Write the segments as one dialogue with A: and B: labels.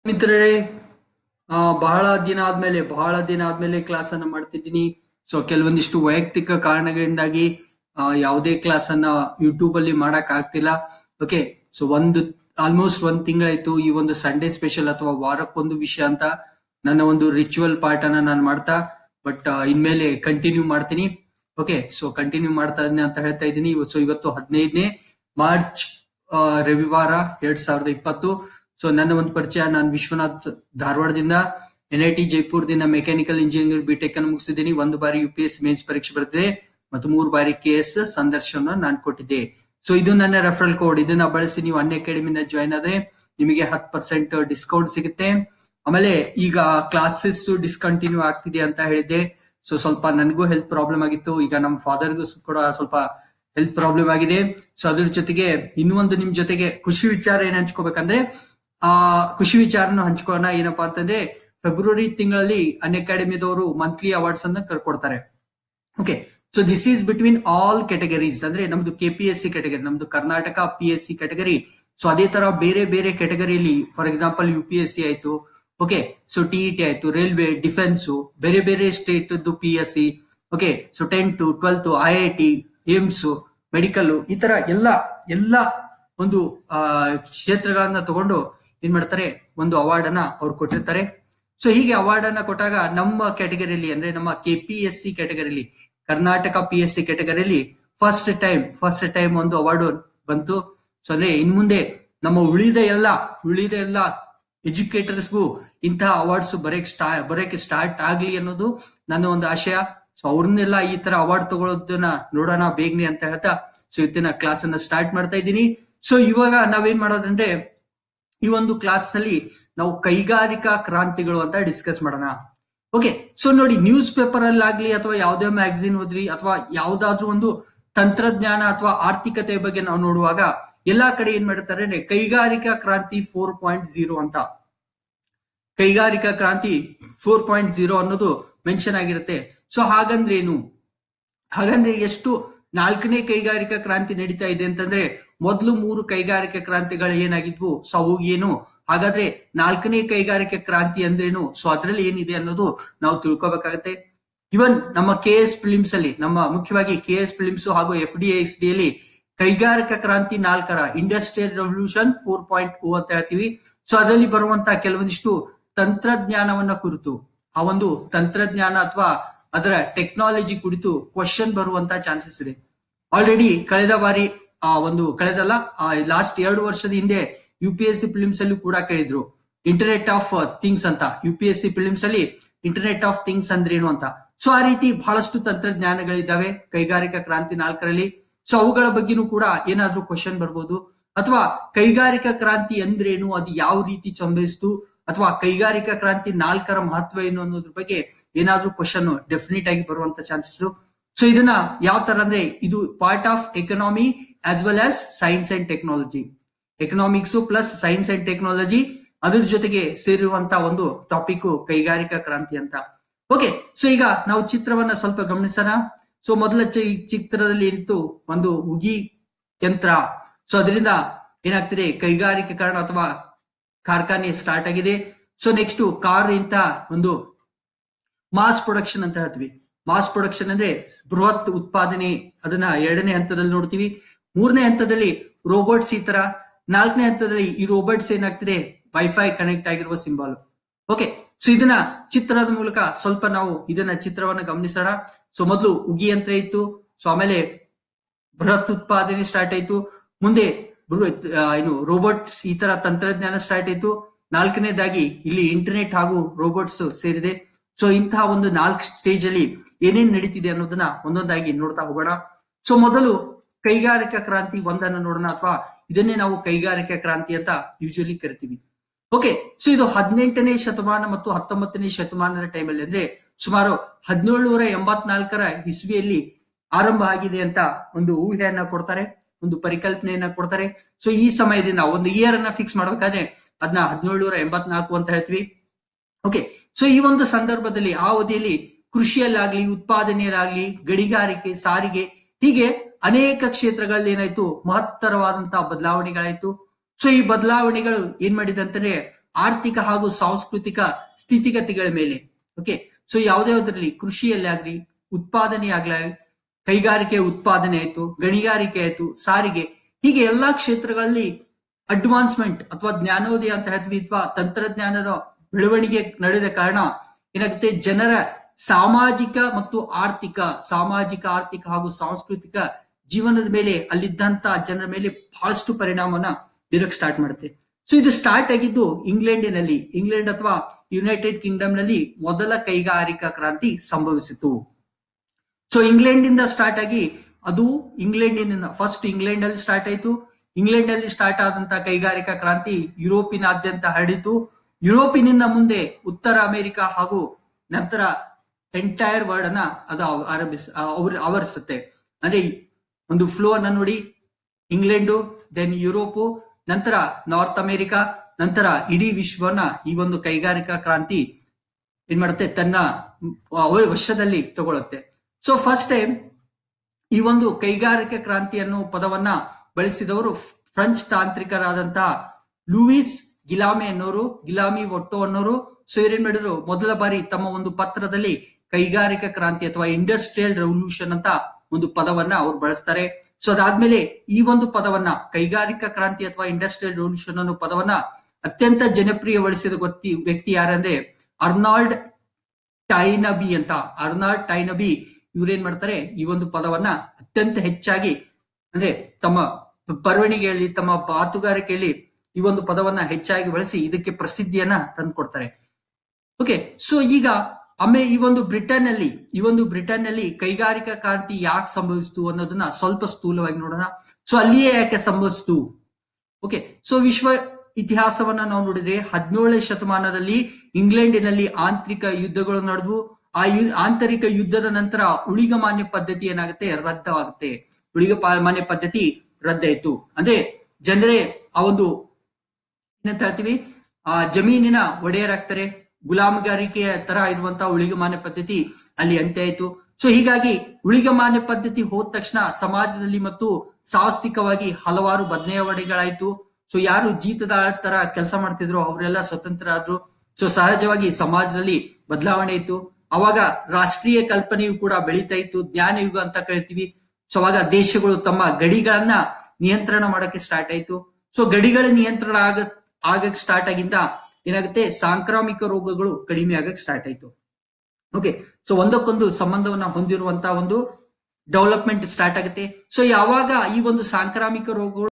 A: ಮಿತ್ರರೇ ಆ, ಬಹಳ ದಿನ ಆದ್ಮೇಲೆ ಬಹಳ ದಿನ ಆದ್ಮೇಲೆ ಕ್ಲಾಸ್ ಅನ್ನ ಮಾಡ್ತಿದ್ದೀನಿ ಸೊ ಕೆಲವೊಂದಿಷ್ಟು ವೈಯಕ್ತಿಕ ಕಾರಣಗಳಿಂದಾಗಿ ಆ, ಯಾವುದೇ ಕ್ಲಾಸ್ ಅನ್ನ ಯೂಟ್ಯೂಬ್ ಅಲ್ಲಿ ಮಾಡಕ್ ಆಗ್ತಿಲ್ಲ ಓಕೆ ಸೊ ಒಂದು ಆಲ್ಮೋಸ್ಟ್ ಒಂದ್ ತಿಂಗಳಾಯ್ತು ಈ ಒಂದು ಸಂಡೇ ಸ್ಪೆಷಲ್ ಅಥವಾ ವಾರಕ್ಕೊಂದು ವಿಷಯ ಅಂತ ನನ್ನ ಒಂದು ರಿಚುವಲ್ ಪಾರ್ಟ್ ಅನ್ನ ನಾನು ಮಾಡ್ತಾ ಬಟ್ ಇನ್ಮೇಲೆ ಕಂಟಿನ್ಯೂ ಮಾಡ್ತೀನಿ ಓಕೆ ಸೊ ಕಂಟಿನ್ಯೂ ಮಾಡ್ತಾ ಇದೀನಿ ಅಂತ ಹೇಳ್ತಾ ಇದ್ದೀನಿ ಸೊ ಇವತ್ತು ಹದಿನೈದನೇ ಮಾರ್ಚ್ ಆ, ರವಿವಾರ ಎರಡ್ ಸಾವಿರದ ಇಪ್ಪತ್ತು ಸೊ ನನ್ನ ಒಂದು ಪರಿಚಯ ನಾನು ವಿಶ್ವನಾಥ್ ಧಾರವಾಡದಿಂದ ಎನ್ ಐ ಟಿ ಜೈಪುರದಿಂದ ಮೆಕ್ಯಾನಿಕಲ್ ಇಂಜಿನಿಯರಿಂಗ್ ಬಿಟೆಕ್ ಅನ್ನು ಮುಗಿಸಿದ್ದೀನಿ ಒಂದು ಬಾರಿ ಯು ಪಿ ಎಸ್ ಮೇನ್ಸ್ ಪರೀಕ್ಷೆ ಬರೆದಿದೆ ಮತ್ತು ಮೂರು ಬಾರಿ ಕೆ ಎಸ್ ಸಂದರ್ಶನ ನಾನು ಕೊಟ್ಟಿದ್ದೆ ಸೊ ಇದು ನನ್ನ ರೆಫರಲ್ ಕೋಡ್ ಇದನ್ನ ಬಳಸಿ ನೀವು ಅನ್ ಅಕಾಡೆಮಿನ ಜಾಯ್ನ್ ಆದ್ರೆ ನಿಮಗೆ ಹತ್ತು ಪರ್ಸೆಂಟ್ ಡಿಸ್ಕೌಂಟ್ ಸಿಗುತ್ತೆ ಆಮೇಲೆ ಈಗ ಕ್ಲಾಸಸ್ ಡಿಸ್ಕಂಟಿನ್ಯೂ ಆಗ್ತಿದೆ ಅಂತ ಹೇಳಿದ್ದೆ ಸೊ ಸ್ವಲ್ಪ ನನಗೂ ಹೆಲ್ತ್ ಪ್ರಾಬ್ಲಮ್ ಆಗಿತ್ತು ಈಗ ನಮ್ಮ ಫಾದರ್ಗೂ ಕೂಡ ಸ್ವಲ್ಪ ಹೆಲ್ತ್ ಪ್ರಾಬ್ಲಮ್ ಆಗಿದೆ ಸೊ ಅದ್ರ ಜೊತೆಗೆ ಇನ್ನೂ ಒಂದು ನಿಮ್ ಜೊತೆಗೆ ಖುಷಿ ವಿಚಾರ ಏನ್ ಹಂಚ್ಕೋಬೇಕಂದ್ರೆ ಆ ಖುಷಿ ವಿಚಾರನ ಹಂಚ್ಕೊಳ್ಳೋಣ ಏನಪ್ಪಾ ಅಂತಂದ್ರೆ ಫೆಬ್ರವರಿ ತಿಂಗಳಲ್ಲಿ ಅನ್ ಅಕಾಡೆಮಿದವರು ಮಂತ್ಲಿ ಅವಾರ್ಡ್ಸ್ ಅನ್ನ ಕರ್ಕೊಡ್ತಾರೆ okay so this is between all categories ಅಂದ್ರೆ ನಮ್ದು K P S C category ನಮ್ದು Karnataka P S C category so ಅದೇ ತರ ಬೇರೆ ಬೇರೆ ಕೆಟಗರಿಯಲ್ಲಿ for example U P S C ಆಯ್ತು okay so T E T ಆಯ್ತು ರೈಲ್ವೆ ಡಿಫೆನ್ಸ್ ಬೇರೆ ಬೇರೆ state P S C okay so tenth twelfth I I T AIIMS medical ಈ ತರ ಎಲ್ಲ ಎಲ್ಲ ಒಂದು ಆ, ಕ್ಷೇತ್ರಗಳನ್ನ ತಗೊಂಡು ಏನ್ ಮಾಡ್ತಾರೆ ಒಂದು ಅವಾರ್ಡ್ ಅನ್ನ ಅವ್ರು ಕೊಟ್ಟಿರ್ತಾರೆ ಸೊ ಹೀಗೆ ಅವಾರ್ಡ್ ಅನ್ನ ಕೊಟ್ಟಾಗ ನಮ್ಮ ಕ್ಯಾಟಗರಿಯಲ್ಲಿ ಅಂದ್ರೆ ನಮ್ಮ ಕೆ ಪಿ ಎಸ್ ಸಿ ಕ್ಯಾಟಗರಿಯಲ್ಲಿ ಕರ್ನಾಟಕ ಪಿ ಎಸ್ ಸಿ ಕ್ಯಾಟಗರಿಯಲ್ಲಿ ಫಸ್ಟ್ ಟೈಮ್ ಫಸ್ಟ್ ಟೈಮ್ ಒಂದು ಅವಾರ್ಡ್ ಬಂತು ಸೊ ಅಂದ್ರೆ ಇನ್ ಮುಂದೆ ನಮ್ಮ ಉಳಿದ ಎಲ್ಲ ಉಳಿದ ಎಲ್ಲ ಎಜುಕೇಟರ್ಸ್ಗೂ ಇಂತಹ ಅವಾರ್ಡ್ಸ್ ಬರೆಯಕ್ ಸ್ಟಾ ಬರೆಯಕ್ಕೆ ಸ್ಟಾರ್ಟ್ ಆಗ್ಲಿ ಅನ್ನೋದು ನನ್ನ ಒಂದು ಆಶಯ ಸೊ ಅವ್ರನ್ನೆಲ್ಲ ಈ ತರ ಅವಾರ್ಡ್ ತಗೊಳ್ಳೋದನ್ನ ನೋಡೋಣ ಬೇಗನೆ ಅಂತ ಹೇಳ್ತಾ ಸೊ ಇವತ್ತಿನ ಕ್ಲಾಸ್ ಅನ್ನ ಸ್ಟಾರ್ಟ್ ಮಾಡ್ತಾ ಇದ್ದೀನಿ ಸೊ ಇವಾಗ ನಾವೇನ್ ಮಾಡೋದಂದ್ರೆ ಈ ಒಂದು ಕ್ಲಾಸ್ ನಲ್ಲಿ ನಾವು ಕೈಗಾರಿಕಾ ಕ್ರಾಂತಿಗಳು ಅಂತ ಡಿಸ್ಕಸ್ ಮಾಡೋಣ ಓಕೆ ಸೊ ನೋಡಿ ನ್ಯೂಸ್ ಪೇಪರ್ ಅಲ್ಲಾಗ್ಲಿ ಅಥವಾ ಯಾವುದೇ ಮ್ಯಾಗಝಿನ್ ಓದ್ರಿ ಅಥವಾ ಯಾವ್ದಾದ್ರು ಒಂದು ತಂತ್ರಜ್ಞಾನ ಅಥವಾ ಆರ್ಥಿಕತೆ ಬಗ್ಗೆ ನಾವು ನೋಡುವಾಗ ಎಲ್ಲಾ ಕಡೆ ಏನ್ ಮಾಡ್ತಾರೆ ಅಂದ್ರೆ ಕೈಗಾರಿಕಾ ಕ್ರಾಂತಿ ಫೋರ್ ಪಾಯಿಂಟ್ ಜೀರೋ ಅಂತ ಕೈಗಾರಿಕಾ ಕ್ರಾಂತಿ ಫೋರ್ ಪಾಯಿಂಟ್ ಜೀರೋ ಅನ್ನೋದು ಮೆನ್ಷನ್ ಆಗಿರುತ್ತೆ ಸೊ ಹಾಗಂದ್ರೆ ಏನು ಹಾಗಂದ್ರೆ ಎಷ್ಟು ನಾಲ್ಕನೇ ಕೈಗಾರಿಕಾ ಕ್ರಾಂತಿ ನಡೀತಾ ಇದೆ ಅಂತಂದ್ರೆ ಮೊದಲು ಮೂರು ಕೈಗಾರಿಕಾ ಕ್ರಾಂತಿಗಳು ಏನಾಗಿದ್ವು ಸೊ ಅವು ಏನು ಹಾಗಾದ್ರೆ ನಾಲ್ಕನೇ ಕೈಗಾರಿಕಾ ಕ್ರಾಂತಿ ಅಂದ್ರೇನು ಸೊ ಅದ್ರಲ್ಲಿ ಏನಿದೆ ಅನ್ನೋದು ನಾವು ತಿಳ್ಕೊಬೇಕಾಗತ್ತೆ ಇವನ್ ನಮ್ಮ ಕೆ ಎಸ್ ಫಿಲಿಮ್ಸ್ ಅಲ್ಲಿ ನಮ್ಮ ಮುಖ್ಯವಾಗಿ ಕೆ ಎಸ್ ಫಿಲಿಮ್ಸ್ ಹಾಗೂ ಎಫ್ ಡಿ ಎಸ್ ಡಿ ಅಲ್ಲಿ ಕೈಗಾರಿಕಾ ಕ್ರಾಂತಿ ನಾಲ್ಕರ industrial revolution four point two ಅಂತ ಹೇಳ್ತೀವಿ ಸೊ ಅದರಲ್ಲಿ ಬರುವಂತ ಕೆಲವೊಂದಿಷ್ಟು ತಂತ್ರಜ್ಞಾನವನ್ನ ಕುರಿತು ಆ ಒಂದು ತಂತ್ರಜ್ಞಾನ ಅಥವಾ ಅದರ ಟೆಕ್ನಾಲಜಿ ಕುರಿತು ಕ್ವಶನ್ ಬರುವಂತ ಚಾನ್ಸಸ್ ಇದೆ ಆಲ್ರೆಡಿ ಕಳೆದ ಬಾರಿ ಆ ಒಂದು ಕಳೆದಲ್ಲ ಲಾಸ್ಟ್ ಎರಡು ವರ್ಷದ ಹಿಂದೆ U P S C prelims ಅಲ್ಲಿ ಕೂಡ ಕೇಳಿದ್ರು ಇಂಟರ್ನೆಟ್ ಆಫ್ ಥಿಂಗ್ಸ್ ಅಂತ U P S C prelims ಅಲ್ಲಿ ಇಂಟರ್ನೆಟ್ ಆಫ್ ಥಿಂಗ್ಸ್ ಅಂದ್ರೇನು ಅಂತ ಸೊ ಆ ರೀತಿ ಬಹಳಷ್ಟು ತಂತ್ರಜ್ಞಾನಗಳಿದ್ದಾವೆ ಕೈಗಾರಿಕಾ ಕ್ರಾಂತಿ ನಾಲ್ಕರಲ್ಲಿ ಸೊ ಅವುಗಳ ಬಗ್ಗೆನೂ ಕೂಡ ಏನಾದ್ರೂ ಕ್ವಶನ್ ಬರ್ಬೋದು ಅಥವಾ ಕೈಗಾರಿಕಾ ಕ್ರಾಂತಿ ಅಂದ್ರೇನು ಅದು ಯಾವ ರೀತಿ ಸಂಭವಿಸ್ತು ಅಥವಾ ಕೈಗಾರಿಕಾ ಕ್ರಾಂತಿ ನಾಲ್ಕರ ಮಹತ್ವ ಏನು ಅನ್ನೋದ್ರ ಬಗ್ಗೆ ಏನಾದ್ರೂ ಕ್ವಶನ್ ಡೆಫಿನೆಟ್ ಆಗಿ ಬರುವಂತ ಚಾನ್ಸಸ್ ಸೊ ಇದನ್ನ ಯಾವ ತರ ಅಂದ್ರೆ ಇದು part of economy as well as science and technology economics plus science and technology ಅದ್ರ ಜೊತೆಗೆ ಸೇರಿರುವಂತ ಒಂದು ಟಾಪಿಕ್ ಕೈಗಾರಿಕಾ ಕ್ರಾಂತಿ ಅಂತ ಓಕೆ ಸೊ ಈಗ ನಾವು ಚಿತ್ರವನ್ನ ಸ್ವಲ್ಪ ಗಮನಿಸೋಣ ಸೊ ಮೊದಲ ಚಿ- ಚಿತ್ರದಲ್ಲಿ ಏನಿತ್ತು ಒಂದು ಉಗಿ ಯಂತ್ರ ಸೊ ಅದರಿಂದ ಏನಾಗ್ತಿದೆ ಕೈಗಾರಿಕೀಕರಣ ಅಥವಾ ಕಾರ್ಖಾನೆ ಸ್ಟಾರ್ಟ್ ಆಗಿದೆ ಸೊ ನೆಕ್ಸ್ಟ್ ಕಾರ್ ಇಂತ ಒಂದು ಮಾಸ್ ಪ್ರೊಡಕ್ಷನ್ ಅಂತ ಹೇಳ್ತೀವಿ ಮಾಸ್ ಪ್ರೊಡಕ್ಷನ್ ಅಂದ್ರೆ ಬೃಹತ್ ಉತ್ಪಾದನೆ ಅದನ್ನ ಎರಡನೇ ಹಂತದಲ್ಲಿ ನೋಡ್ತೀವಿ ಮೂರನೇ ಹಂತದಲ್ಲಿ ರೋಬೋಟ್ಸ್ ಈ ತರ ನಾಲ್ಕನೇ ಹಂತದಲ್ಲಿ ಈ ರೋಬೋಟ್ಸ್ ಏನಾಗ್ತಿದೆ ವೈಫೈ ಕನೆಕ್ಟ್ ಆಗಿರುವ ಸಿಂಬಲ್ ಓಕೆ ಸೊ ಇದನ್ನ ಚಿತ್ರದ ಮೂಲಕ ಸ್ವಲ್ಪ ನಾವು ಇದನ್ನ ಚಿತ್ರವನ್ನ ಗಮನಿಸೋಣ ಸೊ ಮೊದಲು ಉಗಿ ಯಂತ್ರ ಇತ್ತು ಸೊ ಆಮೇಲೆ ಬೃಹತ್ ಉತ್ಪಾದನೆ ಸ್ಟಾರ್ಟ್ ಆಯ್ತು ಮುಂದೆ ಬೃಹತ್ ಆ, ಏನು ರೋಬೋಟ್ಸ್ ಈ ತರ ತಂತ್ರಜ್ಞಾನ ಸ್ಟಾರ್ಟ್ ಆಯ್ತು ನಾಲ್ಕನೇದಾಗಿ ಇಲ್ಲಿ ಇಂಟರ್ನೆಟ್ ಹಾಗೂ ರೋಬೋಟ್ಸ್ ಸೇರಿದೆ ಸೊ ಇಂತಹ ಒಂದು ನಾಲ್ಕು ಸ್ಟೇಜ್ ಅಲ್ಲಿ ಏನೇನ್ ನಡೀತಿದೆ ಅನ್ನೋದನ್ನ ಒಂದೊಂದಾಗಿ ನೋಡ್ತಾ ಹೋಗೋಣ ಸೊ ಮೊದಲು ಕೈಗಾರಿಕಾ ಕ್ರಾಂತಿ ಒಂದನ್ನು ನೋಡೋಣ ಅಥವಾ ಇದನ್ನೇ ನಾವು ಕೈಗಾರಿಕಾ ಕ್ರಾಂತಿ ಅಂತ ಯೂಶಲಿ ಕರಿತೀವಿ ಓಕೆ ಸೊ ಇದು ಹದಿನೆಂಟನೇ ಶತಮಾನ ಮತ್ತು ಹತ್ತೊಂಬತ್ತನೇ ಶತಮಾನದ ಟೈಮಲ್ಲಿ ಅಂದ್ರೆ ಸುಮಾರು ಹದಿನೇಳುನೂರ ಎಂಬತ್ನಾಲ್ಕರ ಇಸ್ವಿಯಲ್ಲಿ ಆರಂಭ ಆಗಿದೆ ಅಂತ ಒಂದು ಊಹೆಯನ್ನ ಕೊಡ್ತಾರೆ ಒಂದು ಪರಿಕಲ್ಪನೆಯನ್ನ ಕೊಡ್ತಾರೆ ಸೊ ಈ ಸಮಯದಿಂದ ಒಂದು ಇಯರ್ ಅನ್ನ ಫಿಕ್ಸ್ ಮಾಡ್ಬೇಕಾದ್ರೆ ಅದನ್ನ ಹದಿನೇಳುನೂರ ಎಂಬತ್ನಾಲ್ಕು ಅಂತ ಹೇಳ್ತೀವಿ ಓಕೆ ಸೊ ಈ ಒಂದು ಸಂದರ್ಭದಲ್ಲಿ ಆ ಅವಧಿಯಲ್ಲಿ ಕೃಷಿಯಲ್ಲಾಗ್ಲಿ ಉತ್ಪಾದನೆಯಲ್ಲಾಗ್ಲಿ ಗಣಿಗಾರಿಕೆ ಸಾರಿಗೆ ಹೀಗೆ ಅನೇಕ ಕ್ಷೇತ್ರಗಳಲ್ಲಿ ಏನಾಯ್ತು ಮಹತ್ತರವಾದಂತಹ ಬದಲಾವಣೆಗಳಾಯ್ತು ಸೊ ಈ ಬದಲಾವಣೆಗಳು ಏನ್ ಮಾಡಿದೆ ಅಂತಂದ್ರೆ ಆರ್ಥಿಕ ಹಾಗೂ ಸಾಂಸ್ಕೃತಿಕ ಸ್ಥಿತಿಗತಿಗಳ ಮೇಲೆ ಓಕೆ ಸೊ ಯಾವುದೇ ಯಾವುದ್ರಲ್ಲಿ ಕೃಷಿಯಲ್ಲಿ ಆಗ್ಲಿ ಉತ್ಪಾದನೆ ಆಗ್ಲಿ ಕೈಗಾರಿಕೆ ಉತ್ಪಾದನೆ ಆಯ್ತು ಗಣಿಗಾರಿಕೆ ಆಯ್ತು ಸಾರಿಗೆ ಹೀಗೆ ಎಲ್ಲಾ ಕ್ಷೇತ್ರಗಳಲ್ಲಿ ಅಡ್ವಾನ್ಸ್ಮೆಂಟ್ ಅಥವಾ ಜ್ಞಾನೋದಯ ಅಂತ ಹೇಳ್ತೀವಿ ಅಥವಾ ತಂತ್ರಜ್ಞಾನದ ಬೆಳವಣಿಗೆ ನಡೆದ ಕಾರಣ ಏನಾಗುತ್ತೆ ಜನರ ಸಾಮಾಜಿಕ ಮತ್ತು ಆರ್ಥಿಕ ಸಾಮಾಜಿಕ ಆರ್ಥಿಕ ಹಾಗೂ ಸಾಂಸ್ಕೃತಿಕ ಜೀವನದ ಮೇಲೆ ಅಲ್ಲಿದ್ದಂತ ಜನರ ಮೇಲೆ ಬಹಳಷ್ಟು ಪರಿಣಾಮವನ್ನ ಬೀರಕ್ ಸ್ಟಾರ್ಟ್ ಮಾಡುತ್ತೆ ಸೊ ಇದು ಸ್ಟಾರ್ಟ್ ಆಗಿದ್ದು ಇಂಗ್ಲೆಂಡಿನಲ್ಲಿ ಇಂಗ್ಲೆಂಡ್ ಅಥವಾ ಯುನೈಟೆಡ್ ಕಿಂಗ್ಡಮ್ ನಲ್ಲಿ ಮೊದಲ ಕೈಗಾರಿಕಾ ಕ್ರಾಂತಿ ಸಂಭವಿಸಿತು ಸೊ ಇಂಗ್ಲೆಂಡ್ ಇಂದ ಸ್ಟಾರ್ಟ್ ಆಗಿ ಅದು ಇಂಗ್ಲೆಂಡಿನಿಂದ ಫಸ್ಟ್ ಇಂಗ್ಲೆಂಡ್ ಅಲ್ಲಿ ಸ್ಟಾರ್ಟ್ ಆಯ್ತು ಇಂಗ್ಲೆಂಡ್ ಅಲ್ಲಿ ಸ್ಟಾರ್ಟ್ ಆದಂತ ಕೈಗಾರಿಕಾ ಕ್ರಾಂತಿ ಯುರೋಪಿನಾದ್ಯಂತ ಹರಡಿತು ಯುರೋಪಿನಿಂದ ಮುಂದೆ ಉತ್ತರ ಅಮೆರಿಕ ಹಾಗೂ ನಂತರ ಎಂಟೈರ್ ವರ್ಡ್ ಅನ್ನ ಅದು ಆರಂಭಿಸ ಅವ್ರ ಆವರಿಸುತ್ತೆ ಅಂದ್ರೆ ಒಂದು ಫ್ಲೋ ಅನ್ನ ನೋಡಿ ಇಂಗ್ಲೆಂಡು ದೆನ್ ಯುರೋಪು ನಂತರ ನಾರ್ತ್ ಅಮೆರಿಕ ನಂತರ ಇಡೀ ವಿಶ್ವನ ಈ ಒಂದು ಕೈಗಾರಿಕಾ ಕ್ರಾಂತಿ ಏನ್ ಮಾಡುತ್ತೆ ತನ್ನ ವಶದಲ್ಲಿ ತಗೊಳುತ್ತೆ ಸೊ ಫಸ್ಟ್ ಟೈಮ್ ಈ ಒಂದು ಕೈಗಾರಿಕಾ ಕ್ರಾಂತಿ ಅನ್ನೋ ಪದವನ್ನ ಬಳಸಿದವರು ಫ್ರೆಂಚ್ ತಾಂತ್ರಿಕರಾದಂತಹ ಲೂಯಿಸ್ ಗಿಲಾಮೆ ಅನ್ನೋರು ಗಿಲಾಮಿ ಒಟ್ಟೋ ಅನ್ನೋರು ಸೊ ಇವ್ರೇನ್ ಮಾಡಿದ್ರು ಮೊದಲ ಬಾರಿ ತಮ್ಮ ಒಂದು ಪತ್ರದಲ್ಲಿ ಕೈಗಾರಿಕಾ ಕ್ರಾಂತಿ ಅಥವಾ ಇಂಡಸ್ಟ್ರಿಯಲ್ ರೆವಲ್ಯೂಷನ್ ಅಂತ ಒಂದು ಪದವನ್ನ ಅವ್ರು ಬಳಸ್ತಾರೆ ಸೊ ಅದಾದ್ಮೇಲೆ ಈ ಒಂದು ಪದವನ್ನ ಕೈಗಾರಿಕಾ ಕ್ರಾಂತಿ ಅಥವಾ ಇಂಡಸ್ಟ್ರಿಯಲ್ ರೆವಲ್ಯೂಷನ್ ಅನ್ನೋ ಪದವನ್ನ ಅತ್ಯಂತ ಜನಪ್ರಿಯಗೊಳಿಸಿದ ಗೊತ್ತಿ ವ್ಯಕ್ತಿ ಯಾರಂದ್ರೆ ಅರ್ನಾಲ್ಡ್ ಟೈನಬಿ ಅಂತ ಅರ್ನಾಲ್ಡ್ ಟೈನಬಿ ಇವ್ರೇನ್ ಮಾಡ್ತಾರೆ ಈ ಒಂದು ಪದವನ್ನ ಅತ್ಯಂತ ಹೆಚ್ಚಾಗಿ ಅಂದ್ರೆ ತಮ್ಮ ಬರವಣಿಗೆಯಲ್ಲಿ ತಮ್ಮ ಮಾತುಗಾರಿಕೆಯಲ್ಲಿ ಈ ಒಂದು ಪದವನ್ನ ಹೆಚ್ಚಾಗಿ ಬಳಸಿ ಇದಕ್ಕೆ ಪ್ರಸಿದ್ಧಿಯನ್ನ ತಂದುಕೊಡ್ತಾರೆ ಓಕೆ ಸೊ ಈಗ ಆಮೇ ಈ ಒಂದು ಬ್ರಿಟನ್ ಅಲ್ಲಿ ಈ ಒಂದು ಬ್ರಿಟನ್ ನಲ್ಲಿ ಕೈಗಾರಿಕಾ ಕ್ರಾಂತಿ ಯಾಕೆ ಸಂಭವಿಸ್ತು ಅನ್ನೋದನ್ನ ಸ್ವಲ್ಪ ಸ್ಥೂಲವಾಗಿ ನೋಡೋಣ ಸೊ ಅಲ್ಲಿಯೇ ಯಾಕೆ ಸಂಭವಿಸ್ತು ಓಕೆ ಸೊ ವಿಶ್ವ ಇತಿಹಾಸವನ್ನ ನಾವು ನೋಡಿದ್ರೆ ಹದಿನೇಳನೇ ಶತಮಾನದಲ್ಲಿ ಇಂಗ್ಲೆಂಡಿನಲ್ಲಿ ಆಂತರಿಕ ಯುದ್ಧಗಳು ನಡೆದ್ವು ಆ ಯು ಆಂತರಿಕ ಯುದ್ಧದ ನಂತರ ಉಳಿಗಮಾನ್ಯ ಪದ್ಧತಿ ಏನಾಗುತ್ತೆ ರದ್ದವಾಗುತ್ತೆ ಉಳಿಗ ಮಾನ್ಯ ಪದ್ಧತಿ ರದ್ದಾಯ್ತು ಅಂದ್ರೆ ಜನರೇ ಆ ಒಂದು ಏನಂತ ಹೇಳ್ತೀವಿ ಆ ಜಮೀನಿನ ಒಡೆಯರಾಗ್ತಾರೆ ಗುಲಾಮಗಾರಿಕೆಯ ತರ ಇರುವಂತಹ ಉಳಿಗಮಾನ್ಯ ಪದ್ಧತಿ ಅಲ್ಲಿ ಅಂತ್ಯ ಆಯ್ತು ಸೊ ಹೀಗಾಗಿ ಉಳಿಗಮಾನ್ಯ ಪದ್ಧತಿ ಹೋದ ತಕ್ಷಣ ಸಮಾಜದಲ್ಲಿ ಮತ್ತು ಸಾಂಸ್ಥಿಕವಾಗಿ ಹಲವಾರು ಬದಲಾವಣೆಗಳಾಯ್ತು ಸೊ ಯಾರು ಜೀತದ ತರ ಕೆಲಸ ಮಾಡ್ತಿದ್ರು ಅವರೆಲ್ಲ ಸ್ವತಂತ್ರ ಆದ್ರು ಸೊ ಸಹಜವಾಗಿ ಸಮಾಜದಲ್ಲಿ ಬದಲಾವಣೆ ಇತ್ತು ಅವಾಗ ರಾಷ್ಟ್ರೀಯ ಕಲ್ಪನೆಯು ಕೂಡ ಬೆಳೀತಾ ಇತ್ತು ಜ್ಞಾನ ಯುಗ ಅಂತ ಕರಿತೀವಿ ಸೊ ಅವಾಗ ದೇಶಗಳು ತಮ್ಮ ಗಡಿಗಳನ್ನ ನಿಯಂತ್ರಣ ಮಾಡಕ್ಕೆ ಸ್ಟಾರ್ಟ್ ಆಯ್ತು ಸೊ ಗಡಿಗಳ ನಿಯಂತ್ರಣ ಆಗ ಆಗಕ್ ಸ್ಟಾರ್ಟ್ ಆಗಿಂದ ಏನಾಗುತ್ತೆ ಸಾಂಕ್ರಾಮಿಕ ರೋಗಗಳು ಕಡಿಮೆ ಆಗಕ್ ಸ್ಟಾರ್ಟ್ ಆಯ್ತು ಓಕೆ ಸೊ ಒಂದಕ್ಕೊಂದು ಸಂಬಂಧವನ್ನ ಹೊಂದಿರುವಂತಹ ಒಂದು ಡೆವಲಪ್ಮೆಂಟ್ ಸ್ಟಾರ್ಟ್ ಆಗುತ್ತೆ ಸೊ ಯಾವಾಗ ಈ ಒಂದು ಸಾಂಕ್ರಾಮಿಕ ರೋಗಗಳು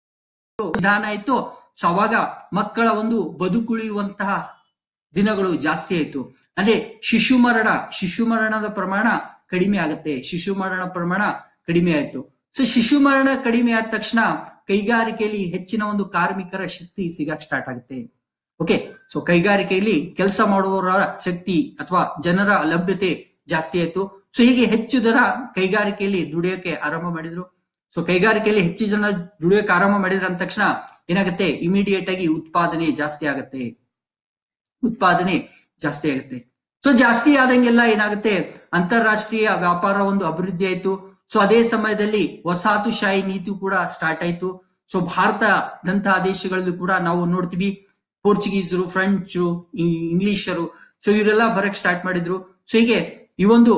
A: ನಿಧಾನ ಆಯ್ತು ಸೊ ಅವಾಗ ಮಕ್ಕಳ ಒಂದು ಬದುಕುಳಿಯುವಂತಹ ದಿನಗಳು ಜಾಸ್ತಿ ಆಯ್ತು ಅಂದ್ರೆ ಶಿಶು ಮರಣ ಶಿಶು ಮರಣದ ಪ್ರಮಾಣ ಕಡಿಮೆ ಆಗುತ್ತೆ ಶಿಶು ಮರಣ ಪ್ರಮಾಣ ಕಡಿಮೆ ಆಯ್ತು ಸೊ ಶಿಶು ಮರಣ ಕಡಿಮೆ ಆದ ತಕ್ಷಣ ಕೈಗಾರಿಕೆಯಲ್ಲಿ ಹೆಚ್ಚಿನ ಒಂದು ಕಾರ್ಮಿಕರ ಶಕ್ತಿ ಸಿಗಕ್ ಸ್ಟಾರ್ಟ್ ಆಗುತ್ತೆ ಓಕೆ ಸೊ ಕೈಗಾರಿಕೆಯಲ್ಲಿ ಕೆಲಸ ಮಾಡುವವರ ಶಕ್ತಿ ಅಥವಾ ಜನರ ಲಭ್ಯತೆ ಜಾಸ್ತಿ ಆಯ್ತು ಸೊ ಹೀಗೆ ಹೆಚ್ಚು ಜನ ಕೈಗಾರಿಕೆಯಲ್ಲಿ ದುಡಿಯೋಕೆ ಆರಂಭ ಮಾಡಿದ್ರು ಸೊ ಕೈಗಾರಿಕೆಯಲ್ಲಿ ಹೆಚ್ಚು ಜನ ದುಡಿಯೋಕೆ ಆರಂಭ ಮಾಡಿದ್ರ ಅಂದ ತಕ್ಷಣ ಏನಾಗುತ್ತೆ ಇಮಿಡಿಯೇಟ್ ಆಗಿ ಉತ್ಪಾದನೆ ಜಾಸ್ತಿ ಆಗುತ್ತೆ ಉತ್ಪಾದನೆ ಜಾಸ್ತಿ ಆಗುತ್ತೆ ಸೊ ಜಾಸ್ತಿ ಆದಂಗೆಲ್ಲ ಏನಾಗುತ್ತೆ ಅಂತಾರಾಷ್ಟ್ರೀಯ ವ್ಯಾಪಾರ ಒಂದು ಅಭಿವೃದ್ಧಿ ಆಯ್ತು ಸೊ ಅದೇ ಸಮಯದಲ್ಲಿ ವಸಾಹತುಶಾಹಿ ನೀತಿ ಕೂಡ ಸ್ಟಾರ್ಟ್ ಆಯ್ತು ಸೊ ಭಾರತದಂತಹ ದೇಶಗಳಲ್ಲೂ ಕೂಡ ನಾವು ನೋಡ್ತೀವಿ ಪೋರ್ಚುಗೀಸರು ಫ್ರೆಂಚು ಇಂಗ್ಲಿಷರು ಸೊ ಇವರೆಲ್ಲ ಬರಕ್ ಸ್ಟಾರ್ಟ್ ಮಾಡಿದ್ರು ಸೊ ಹೀಗೆ ಈ ಒಂದು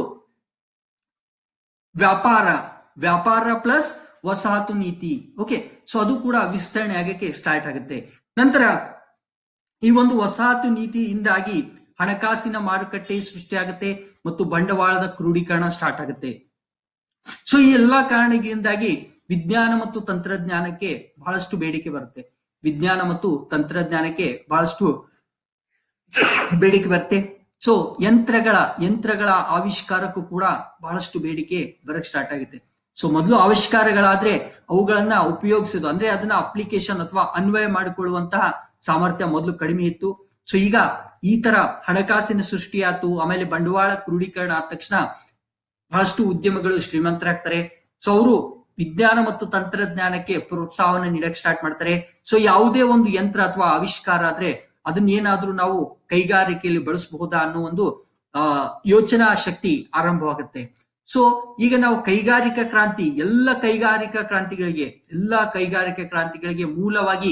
A: ವ್ಯಾಪಾರ ವ್ಯಾಪಾರ ಪ್ಲಸ್ ವಸಾಹತು ನೀತಿ ಓಕೆ ಸೊ ಅದು ಕೂಡ ವಿಸ್ತರಣೆ ಆಗಕ್ಕೆ ಸ್ಟಾರ್ಟ್ ಆಗುತ್ತೆ ನಂತರ ಈ ಒಂದು ವಸಾಹತು ನೀತಿಯಿಂದಾಗಿ ಹಣಕಾಸಿನ ಮಾರುಕಟ್ಟೆ ಸೃಷ್ಟಿಯಾಗುತ್ತೆ ಮತ್ತು ಬಂಡವಾಳದ ಕ್ರೋಢೀಕರಣ ಸ್ಟಾರ್ಟ್ ಆಗುತ್ತೆ ಸೊ ಈ ಎಲ್ಲಾ ಕಾರಣಗಳಿಂದಾಗಿ ವಿಜ್ಞಾನ ಮತ್ತು ತಂತ್ರಜ್ಞಾನಕ್ಕೆ ಬಹಳಷ್ಟು ಬೇಡಿಕೆ ಬರುತ್ತೆ ವಿಜ್ಞಾನ ಮತ್ತು ತಂತ್ರಜ್ಞಾನಕ್ಕೆ ಬಹಳಷ್ಟು ಬೇಡಿಕೆ ಬರುತ್ತೆ ಸೊ ಯಂತ್ರಗಳ ಯಂತ್ರಗಳ ಆವಿಷ್ಕಾರಕ್ಕೂ ಕೂಡ ಬಹಳಷ್ಟು ಬೇಡಿಕೆ ಬರಕ್ ಸ್ಟಾರ್ಟ್ ಆಗುತ್ತೆ ಸೊ ಮೊದಲು ಆವಿಷ್ಕಾರಗಳಾದ್ರೆ ಅವುಗಳನ್ನ ಉಪಯೋಗಿಸೋದು ಅಂದ್ರೆ ಅದನ್ನ ಅಪ್ಲಿಕೇಶನ್ ಅಥವಾ ಅನ್ವಯ ಮಾಡಿಕೊಳ್ಳುವಂತಹ ಸಾಮರ್ಥ್ಯ ಮೊದಲು ಕಡಿಮೆ ಇತ್ತು ಸೊ ಈಗ ಈ ತರ ಹಣಕಾಸಿನ ಸೃಷ್ಟಿಯಾತು ಆಮೇಲೆ ಬಂಡವಾಳ ಕ್ರೋಢೀಕರಣ ಆದ ತಕ್ಷಣ ಬಹಳಷ್ಟು ಉದ್ಯಮಗಳು ಶ್ರೀಮಂತರಾಗ್ತಾರೆ ಸೊ ಅವರು ವಿಜ್ಞಾನ ಮತ್ತು ತಂತ್ರಜ್ಞಾನಕ್ಕೆ ಪ್ರೋತ್ಸಾಹವನ್ನು ನೀಡಕ್ ಸ್ಟಾರ್ಟ್ ಮಾಡ್ತಾರೆ ಸೊ ಯಾವುದೇ ಒಂದು ಯಂತ್ರ ಅಥವಾ ಆವಿಷ್ಕಾರ ಆದ್ರೆ ಅದನ್ನ ಏನಾದ್ರೂ ನಾವು ಕೈಗಾರಿಕೆಯಲ್ಲಿ ಬಳಸಬಹುದಾ ಅನ್ನೋ ಒಂದು ಆ ಯೋಚನಾ ಶಕ್ತಿ ಆರಂಭವಾಗುತ್ತೆ ಸೊ ಈಗ ನಾವು ಕೈಗಾರಿಕಾ ಕ್ರಾಂತಿ ಎಲ್ಲ ಕೈಗಾರಿಕಾ ಕ್ರಾಂತಿಗಳಿಗೆ ಎಲ್ಲ ಕೈಗಾರಿಕಾ ಕ್ರಾಂತಿಗಳಿಗೆ ಮೂಲವಾಗಿ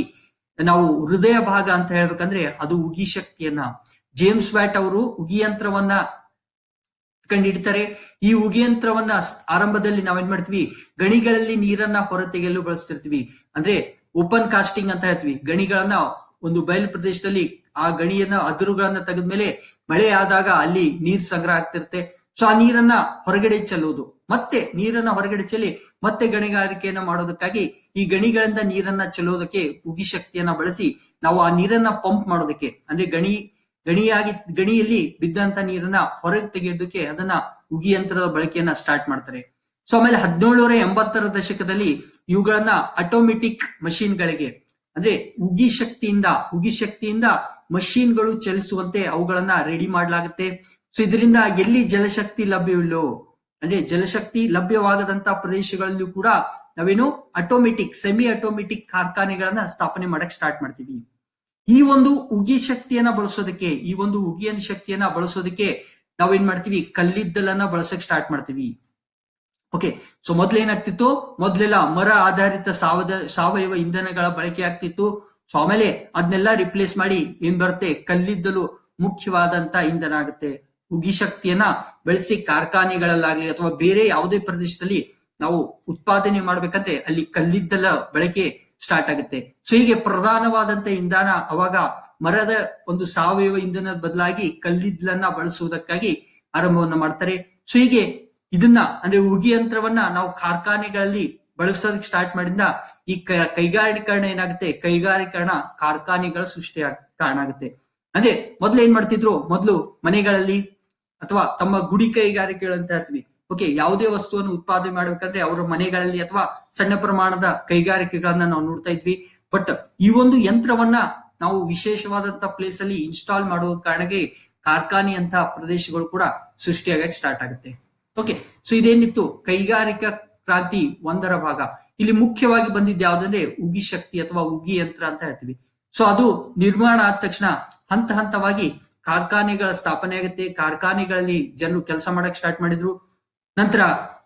A: ನಾವು ಹೃದಯ ಭಾಗ ಅಂತ ಹೇಳ್ಬೇಕಂದ್ರೆ ಅದು ಉಗಿ ಶಕ್ತಿಯನ್ನ ಜೇಮ್ಸ್ ವ್ಯಾಟ್ ಅವರು ಉಗಿ ಯಂತ್ರವನ್ನ ಕಂಡುಹಿಡಿತಾರೆ ಈ ಉಗಿ ಯಂತ್ರವನ್ನ ಸ್- ಆರಂಭದಲ್ಲಿ ನಾವೇನ್ ಮಾಡ್ತೀವಿ ಗಣಿಗಳಲ್ಲಿ ನೀರನ್ನ ಹೊರತೆಗೆಯಲು ಬಳಸ್ತಿರ್ತೀವಿ ಅಂದ್ರೆ ಓಪನ್ ಕಾಸ್ಟಿಂಗ್ ಅಂತ ಹೇಳ್ತೀವಿ ಗಣಿಗಳನ್ನ ಒಂದು ಬಯಲು ಪ್ರದೇಶದಲ್ಲಿ ಆ ಗಣಿಯನ್ನ ಅದುರುಗಳನ್ನ ತೆಗೆದ್ಮೇಲೆ ಮಳೆ ಆದಾಗ ಅಲ್ಲಿ ನೀರ್ ಸಂಗ್ರಹ ಆಗ್ತಿರುತ್ತೆ ಸೊ ಆ ನೀರನ್ನ ಹೊರಗಡೆ ಚೆಲ್ಲೋದು ಮತ್ತೆ ನೀರನ್ನ ಹೊರಗಡೆ ಚೆಲ್ಲಿ ಮತ್ತೆ ಗಣಿಗಾರಿಕೆಯನ್ನ ಮಾಡೋದಕ್ಕಾಗಿ ಈ ಗಣಿಗಳಿಂದ ನೀರನ್ನ ಚೆಲ್ಲೋದಕ್ಕೆ ಉಗಿ ಶಕ್ತಿಯನ್ನ ಬಳಸಿ ನಾವು ಆ ನೀರನ್ನ ಪಂಪ್ ಮಾಡೋದಕ್ಕೆ ಅಂದ್ರೆ ಗಣಿ ಗಣಿಯಾಗಿ ಗಣಿಯಲ್ಲಿ ಬಿದ್ದಂತ ನೀರನ್ನ ಹೊರಗೆ ತೆಗೆಯೋದಕ್ಕೆ ಅದನ್ನ ಉಗಿ ಯಂತ್ರದ ಬಳಕೆಯನ್ನ ಸ್ಟಾರ್ಟ್ ಮಾಡ್ತಾರೆ ಸೊ ಆಮೇಲೆ ಹದಿನೇಳನೂರ ಎಂಬತ್ತರ ದಶಕದಲ್ಲಿ ಇವುಗಳನ್ನ ಆಟೋಮೆಟಿಕ್ ಗಳಿಗೆ ಅಂದ್ರೆ ಉಗಿ ಶಕ್ತಿಯಿಂದ ಉಗಿ ಶಕ್ತಿಯಿಂದ ಮಷೀನ್ಗಳು ಚಲಿಸುವಂತೆ ಅವುಗಳನ್ನ ರೆಡಿ ಮಾಡಲಾಗುತ್ತೆ ಸೊ ಇದರಿಂದ ಎಲ್ಲಿ ಜಲಶಕ್ತಿ ಲಭ್ಯವಿಲ್ಲೋ ಅಂದ್ರೆ ಜಲಶಕ್ತಿ ಲಭ್ಯವಾಗದಂತ ಪ್ರದೇಶಗಳಲ್ಲೂ ಕೂಡ ನಾವೇನು ಆಟೋಮೆಟಿಕ್ ಸೆಮಿ ಆಟೋಮೆಟಿಕ್ ಕಾರ್ಖಾನೆಗಳನ್ನ ಸ್ಥಾಪನೆ ಮಾಡಕ್ ಸ್ಟಾರ್ಟ್ ಮಾಡ್ತೀವಿ ಈ ಒಂದು ಉಗಿ ಶಕ್ತಿಯನ್ನ ಬಳಸೋದಕ್ಕೆ ಈ ಒಂದು ಉಗಿಯ ಶಕ್ತಿಯನ್ನ ಬಳಸೋದಕ್ಕೆ ನಾವೇನ್ ಮಾಡ್ತೀವಿ ಕಲ್ಲಿದ್ದಲನ್ನ ಬಳಸಕ್ ಸ್ಟಾರ್ಟ್ ಮಾಡ್ತೀವಿ ಓಕೆ ಸೊ ಮೊದ್ಲೇನಾಗ್ತಿತ್ತು ಮೊದ್ಲೆಲ್ಲ ಮರ ಆಧಾರಿತ ಸಾವದ ಸಾವಯವ ಇಂಧನಗಳ ಬಳಕೆ ಆಗ್ತಿತ್ತು ಸೊ ಆಮೇಲೆ ಅದನ್ನೆಲ್ಲ ರಿಪ್ಲೇಸ್ ಮಾಡಿ ಏನ್ ಬರುತ್ತೆ ಕಲ್ಲಿದ್ದಲು ಮುಖ್ಯವಾದಂತ ಇಂಧನ ಆಗುತ್ತೆ ಉಗಿ ಶಕ್ತಿಯನ್ನ ಬೆಳೆಸಿ ಕಾರ್ಖಾನೆಗಳಲ್ಲಾಗ್ಲಿ ಅಥವಾ ಬೇರೆ ಯಾವುದೇ ಪ್ರದೇಶದಲ್ಲಿ ನಾವು ಉತ್ಪಾದನೆ ಮಾಡ್ಬೇಕಂದ್ರೆ ಅಲ್ಲಿ ಕಲ್ಲಿದ್ದಲ ಬಳಕೆ ಸ್ಟಾರ್ಟ್ ಆಗುತ್ತೆ ಸೊ ಹೀಗೆ ಪ್ರಧಾನವಾದಂತ ಇಂಧನ ಅವಾಗ ಮರದ ಒಂದು ಸಾವಯವ ಇಂಧನದ ಬದಲಾಗಿ ಕಲ್ಲಿದ್ದಲನ್ನ ಬಳಸುವುದಕ್ಕಾಗಿ ಆರಂಭವನ್ನ ಮಾಡ್ತಾರೆ ಸೊ ಹೀಗೆ ಇದನ್ನ ಅಂದ್ರೆ ಉಗಿ ಯಂತ್ರವನ್ನ ನಾವು ಕಾರ್ಖಾನೆಗಳಲ್ಲಿ ಬಳಸೋದಕ್ಕೆ ಸ್ಟಾರ್ಟ್ ಮಾಡಿಂದ ಈ ಕ- ಕೈಗಾರಿಕರಣ ಏನಾಗುತ್ತೆ ಕೈಗಾರಿಕರಣ ಕಾರ್ಖಾನೆಗಳ ಸೃಷ್ಟಿ ಕಾರಣ ಆಗುತ್ತೆ ಅಂದ್ರೆ ಮೊದ್ಲು ಏನ್ ಮಾಡ್ತಿದ್ರು ಮೊದ್ಲು ಮನೆಗಳಲ್ಲಿ ಅಥವಾ ತಮ್ಮ ಗುಡಿ ಕೈಗಾರಿಕೆಗಳು ಅಂತ ಹೇಳ್ತೀವಿ ಓಕೆ ಯಾವುದೇ ವಸ್ತುವನ್ನು ಉತ್ಪಾದನೆ ಮಾಡ್ಬೇಕಂದ್ರೆ ಅವರ ಮನೆಗಳಲ್ಲಿ ಅಥವಾ ಸಣ್ಣ ಪ್ರಮಾಣದ ಕೈಗಾರಿಕೆಗಳನ್ನ ನಾವು ನೋಡ್ತಾ ಇದ್ವಿ ಬಟ್ ಈ ಒಂದು ಯಂತ್ರವನ್ನ ನಾವು ವಿಶೇಷವಾದಂತ ಪ್ಲೇಸ್ ಅಲ್ಲಿ ಇನ್ಸ್ಟಾಲ್ ಮಾಡುವ ಕಾರಣಕ್ಕೆ ಕಾರ್ಖಾನೆ ಅಂತ ಪ್ರದೇಶಗಳು ಕೂಡ ಸೃಷ್ಟಿಯಾಗಕ್ಕೆ ಸ್ಟಾರ್ಟ್ ಆಗುತ್ತೆ ಓಕೆ ಸೊ ಇದೇನಿತ್ತು ಕೈಗಾರಿಕಾ ಕ್ರಾಂತಿ ಒಂದರ ಭಾಗ ಇಲ್ಲಿ ಮುಖ್ಯವಾಗಿ ಬಂದಿದ್ದು ಯಾವ್ದಂದ್ರೆ ಉಗಿ ಶಕ್ತಿ ಅಥವಾ ಉಗಿ ಯಂತ್ರ ಅಂತ ಹೇಳ್ತೀವಿ ಸೊ ಅದು ನಿರ್ಮಾಣ ಆದ ತಕ್ಷಣ ಹಂತ ಹಂತವಾಗಿ ಕಾರ್ಖಾನೆಗಳ ಸ್ಥಾಪನೆ ಆಗುತ್ತೆ ಕಾರ್ಖಾನೆಗಳಲ್ಲಿ ಜನರು ಕೆಲಸ ಮಾಡಕ್ ಸ್ಟಾರ್ಟ್ ಮಾಡಿದ್ರು ನಂತರ